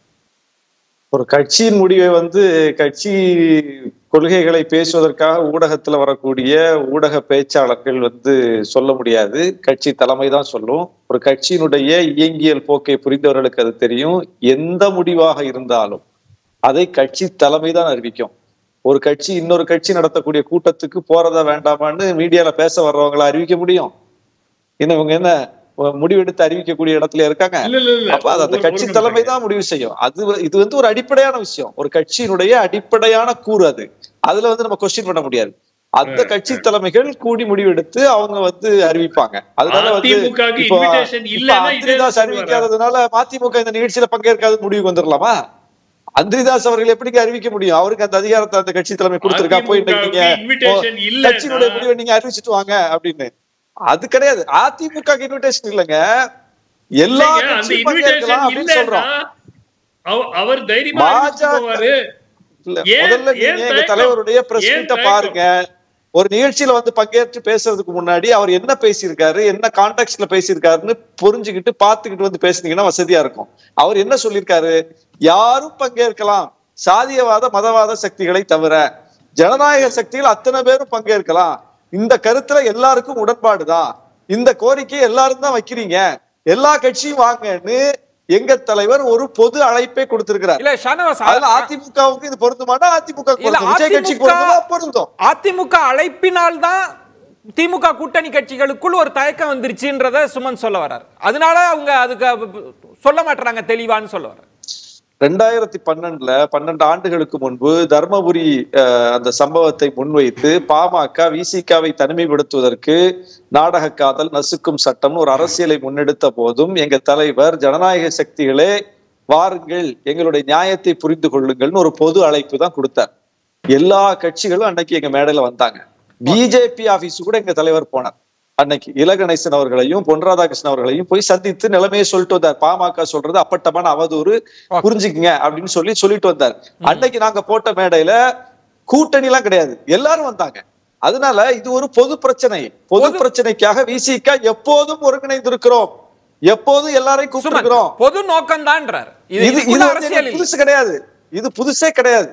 ஒரு கட்சியின் முடிவை வந்து கட்சி கொள்கைகளை பேசுவதற்காக ஊடகத்துல வரக்கூடிய ஊடக பேச்சாளர்கள் வந்து சொல்ல முடியாது கட்சி தலைமை தான் சொல்லும் ஒரு கட்சியினுடைய இயங்கியல் போக்கை புரிந்தவர்களுக்கு அது தெரியும் எந்த முடிவாக இருந்தாலும் அதை கட்சி தலைமை தான் அறிவிக்கும் ஒரு கட்சி இன்னொரு கட்சி நடத்தக்கூடிய கூட்டத்துக்கு போறதா வேண்டாமான்னு மீடியால பேச வர்றவங்கள அறிவிக்க முடியும் இன்னும் இவங்க என்ன முடிவெடுத்து அறிவிக்கக்கூடிய இடத்துல இருக்காங்க இல்ல இல்ல இல்ல அப்ப அது அந்த ஒரு- கட்சி ஒரு தலைமை நிமிஷம். தான் முடிவு செய்யும் அது வ- இது வந்து ஒரு அடிப்படையான விஷயம் ஒரு கட்சியினுடைய அடிப்படையான கூறு அது அதுல வந்து நம்ம கொஸ்டின் பண்ண முடியாது அந்த கட்சி தலைமைகள் கூடி முடிவெடுத்து அவங்க வந்து அறிவிப்பாங்க அதனால வந்து அதிமுகவுக்கு இப்போ invitation இப்ப இல்லைன்னா இதே அந்திரிதாஸ் தான் அறிவிக்காததுனால மதிமுக இந்த நிகழ்ச்சியில பங்கேற்காத முடிவுக்கு வந்துடலாமா அந்திரிதாஸ் அவர்கள் எப்படிங்க அறிவிக்க முடியும் அவருக்கு அந்த அதிகாரத்தை அந்த கட்சி தலைமை கொடுத்திருக்கா போய் இன்னைக்கு நீங்க அதிமுகவுக்கு invitation இல்லைன்னா- கட்சியினுடைய முடிவை நீங்க அறிவிச்சிட்டு வாங்க அப்படின்னு அது கிடையாது அதிமுக இன்விடேஷன் இல்லைங்க எல்லா இல்லைங்க, அந்த கட்சியும் invitation பங்கேற்கலாம் அப்படின்னு இல்லைன்னா சொல்றோம் அவ- அவர் தைரியமா பாஜக அறிவிச்சுட்டு போவாரு இல்ல ஏன்- முதல்ல ஏன் நீங்க எங்க தயக்கம்? தலைவருடைய பிரஸ் ஏன் மீட்ட தயக்கம்? பாருங்க ஒரு நிகழ்ச்சியில வந்து பங்கேற்று பேசுறதுக்கு முன்னாடி அவர் என்ன பேசியிருக்காரு என்ன கான்டெக்ட்ல பேசியிருக்காருன்னு புரிஞ்சுக்கிட்டு பார்த்துக்கிட்டு வந்து பேசுனீங்கன்னா வசதியா இருக்கும் அவர் என்ன சொல்லியிருக்காரு யாரும் பங்கேற்கலாம் சாதியவாத மதவாத சக்திகளை தவிர ஜனநாயக சக்திகள் அத்தனை பேரும் பங்கேற்கலாம் இந்த கருத்துல எல்லாருக்கும் உடன்பாடுதான் இந்த கோரிக்கையை எல்லாரும் தான் வைக்கிறீங்க எல்லா கட்சியும் வாங்கன்னு எங்க தலைவர் ஒரு பொது அழைப்பை கொடுத்திருக்கிறார் இல்ல ஷானவாஸ் அதுல அதிமுகவுக்கு இது பொருந்துமானா அதிமுக இல்ல, விஜய் கட்சிக்கு அதிமுக பொருந்துமா பொருந்தும் அதிமுக அழைப்பினால் தான் திமுக கூட்டணி கட்சிகளுக்குள் ஒரு தயக்கம் வந்துருச்சுன்றத சுமன் சொல்ல வர்றாரு அதனால அவங்க அதுக்கு சொல்ல மாட்டாங்க தெளிவான்னு சொல்ல வர்றாரு ரெண்டாயிரத்தி பன்னெண்டுல பன்னெண்டு ஆண்டுகளுக்கு முன்பு தர்மபுரி அஹ், அந்த சம்பவத்தை முன்வைத்து பாமக விசிகாவை தனிமைப்படுத்துவதற்கு நாடக காதல் நசுக்கும் சட்டம்னு ஒரு அரசியலை முன்னெடுத்த போதும் எங்க தலைவர் ஜனநாயக சக்திகளே வாருங்கள் எங்களுடைய நியாயத்தை புரிந்து கொள்ளுங்கள்னு ஒரு பொது அழைப்பு தான் கொடுத்தார் எல்லா கட்சிகளும் அன்னைக்கு எங்க மேடையில வந்தாங்க பிஜேபி ஆபீஸ் கூட எங்க தலைவர் போனார் அன்னைக்கு இலகணேசன் அவர்களையும் பொன் ராதாகிருஷ்ணன் அவர்களையும் போய் சந்தித்து நிலைமையை சொல்லிட்டு வந்தார் பாமக சொல்றது அப்பட்டமான அவதூறு புரிஞ்சுக்குங்க அப்படின்னு சொல்லி சொல்லிட்டு வந்தார் அன்னைக்கு நாங்க போட்ட மேடையில கூட்டணி எல்லாம் கிடையாது எல்லாரும் வந்தாங்க அதனால இது ஒரு பொது பிரச்சனை பொது பொது- பிரச்சனைக்காக விசிக எப்போதும் ஒருங்கிணைந்திருக்கிறோம் எப்போதும் எல்லாரையும் சுமன் கூப்பிட்டுருக்கிறோம் பொது நோக்கம் தான்ன்றார் இது இது இது இதுக்குள்ள வந்து அரசியல் எனக்கு இல்லை. புதுசு கிடையாது இது புதுசே கிடையாது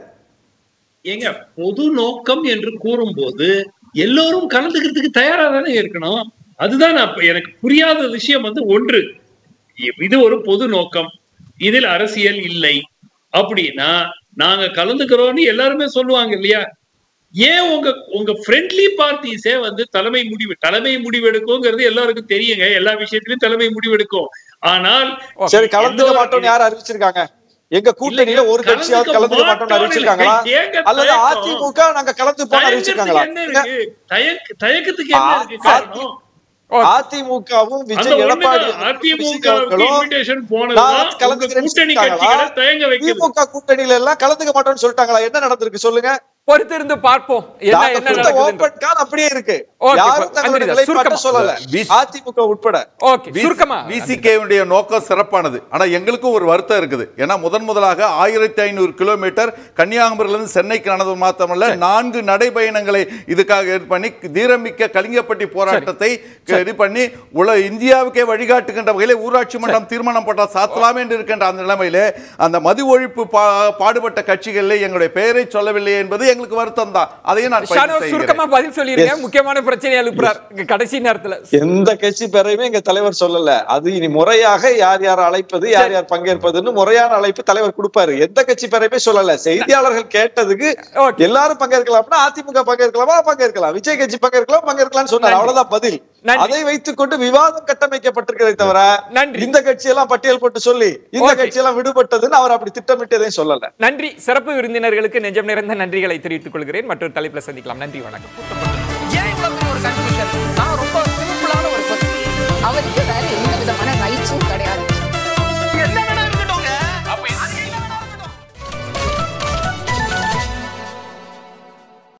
ஏங்க பொது நோக்கம் என்று கூறும்போது எல்லோரும் கலந்துக்கிறதுக்கு தயாரா தானே இருக்கணும் அதுதான் நான் இப்ப எனக்கு புரியாத விஷயம் வந்து ஒன்று இ- இது ஒரு பொது நோக்கம் இதில் அரசியல் இல்லை அப்படின்னா நாங்க கலந்துக்கிறோம்னு எல்லாருமே சொல்லுவாங்க இல்லையா ஏன் உங்க உங்க ஃப்ரெண்ட்லி பார்ட்டிஸே வந்து தலைமை முடிவு தலைமை முடிவெடுக்குங்கிறது எல்லாருக்கும் தெரியுங்க எல்லா விஷயத்திலயும் தலைமை முடிவெடுக்கும் ஆனால் சரி கலந்துக்க எல்லோரும் மாட்டோம்னு யார் அறிவிச்சிருக்காங்க எங்க கூட்டணியில ஒரு இல்லைங்க, கட்சியாவது கலந்துக்க மாட்டோம்னு மாட்டோம்னு அறிவிச்சிருக்காங்களா இல்லைங்க. ஏங்க அல்லது தயக்கம்? அதிமுக நாங்க கலந்துப்போம் அறிவிச்சிருக்காங்களா தயக்கத்துக்கு என்ன இருக்கு தயக்க- தயக்கத்துக்கு என்ன இருக்கு ஆ- காரணம் அதிமுகவும் அந்த விஜய் எடப்பாடி ஒண்ணுதான் அதிமுகவுக்கு அவர்களும் invitation போனதுதான் நான் உங்க கலந்துக்கிறேன்னு கூட்டணி சொல்லிட்டாங்களா? கட்சிகளை தயங்க வைக்குது திமுக கூட்டணியில எல்லாம் கலந்துக்க மாட்டோம்னு சொல்லிட்டாங்களா என்ன நடந்திருக்கு சொல்லுங்க பொறுத்திருந்து பார்ப்போம் என்ன நாங்க என்ன கொடுத்த நடக்குதுன்னு. open call அப்படியே இருக்கு Okay, யாரும் தங்களுடைய அங்கிருந்தா, நிலைப்பாட்டை சுருக்கமா. சொல்லல வி- அதிமுக உட்பட ஓகே சுருக்கமா விசிகேவுடைய நோக்கம் சிறப்பானது ஆனா எங்களுக்கும் ஒரு வருத்தம் இருக்குது ஏன்னா முதன் முதலாக ஆயிரத்தி ஐநூறு கிலோமீட்டர் கன்னியாகுமரியிலிருந்து சென்னைக்கு நடந்தது மாத்திரமல்ல நான்கு நடைபயணங்களை இதுக்காக இது பண்ணி தீரமிக்க கலிங்கப்பட்டி போராட்டத்தை இது பண்ணி உல இந்தியாவுக்கே வழிகாட்டுகின்ற வகையிலே ஊராட்சி மன்றம் தீர்மானம் போட்டால் சாத்தலாமே என்று இருக்கின்ற அந்த நிலைமையிலே அந்த மது ஒழிப்பு பா- பாடுபட்ட கட்சிகளில் எங்களுடைய பெயரை சொல்லவில்லை என்பது எங்களுக்கு வருத்தம் தான் அதையும் நான் பதிவு ஷானவாஸ் சுருக்கமா செய்கிறேன். பதில் சொல்லிருங்க முக்கியமான பிரச்சனை எழுப்புறார் இங்க கடைசி நேரத்துல எந்த கட்சி பேரையுமே எங்க தலைவர் சொல்லல அது இனி முறையாக யார் யார் அழைப்பது யார் யார் பங்கேற்பதுன்னு முறையான அழைப்பு தலைவர் கொடுப்பாரு எந்த கட்சி பேரையுமே சொல்லல செய்தியாளர்கள் கேட்டதுக்கு Okay. எல்லாரும் பங்கேற்கலாம்னா அதிமுக பங்கேற்கலாமா பங்கேற்கலாம் விஜய் கட்சி பங்கேற்கலாம் பங்கேற்கலாம்னு சொன்னார் நன்றி. அவ்வளவுதான் பதில் நன்றி. அதை வைத்துக் கொண்டு விவாதம் கட்டமைக்கப்பட்டிருக்கிறதை தவிர நன்றி. இந்த கட்சியெல்லாம் பட்டியல் போட்டு சொல்லி இந்த Okay. கட்சியெல்லாம் விடுபட்டதுன்னு அவர் அப்படி திட்டமிட்டதையும் சொல்லல நன்றி சிறப்பு விருந்தினர்களுக்கு நெஞ்சம் நிறைந்த நன்றிகளை தெரிவித்துக் கொள்கிறேன் மற்றொரு தலைப்புல சந்திக்கலாம் நன்றி வணக்கம் ஏன் இவ்வளவு பெரிய ஒரு கன்ஃபியூஷன் நான் ரொம்ப சிம்பிளான ஒரு கொஸ்டின் அவருக்கு வேற என்ன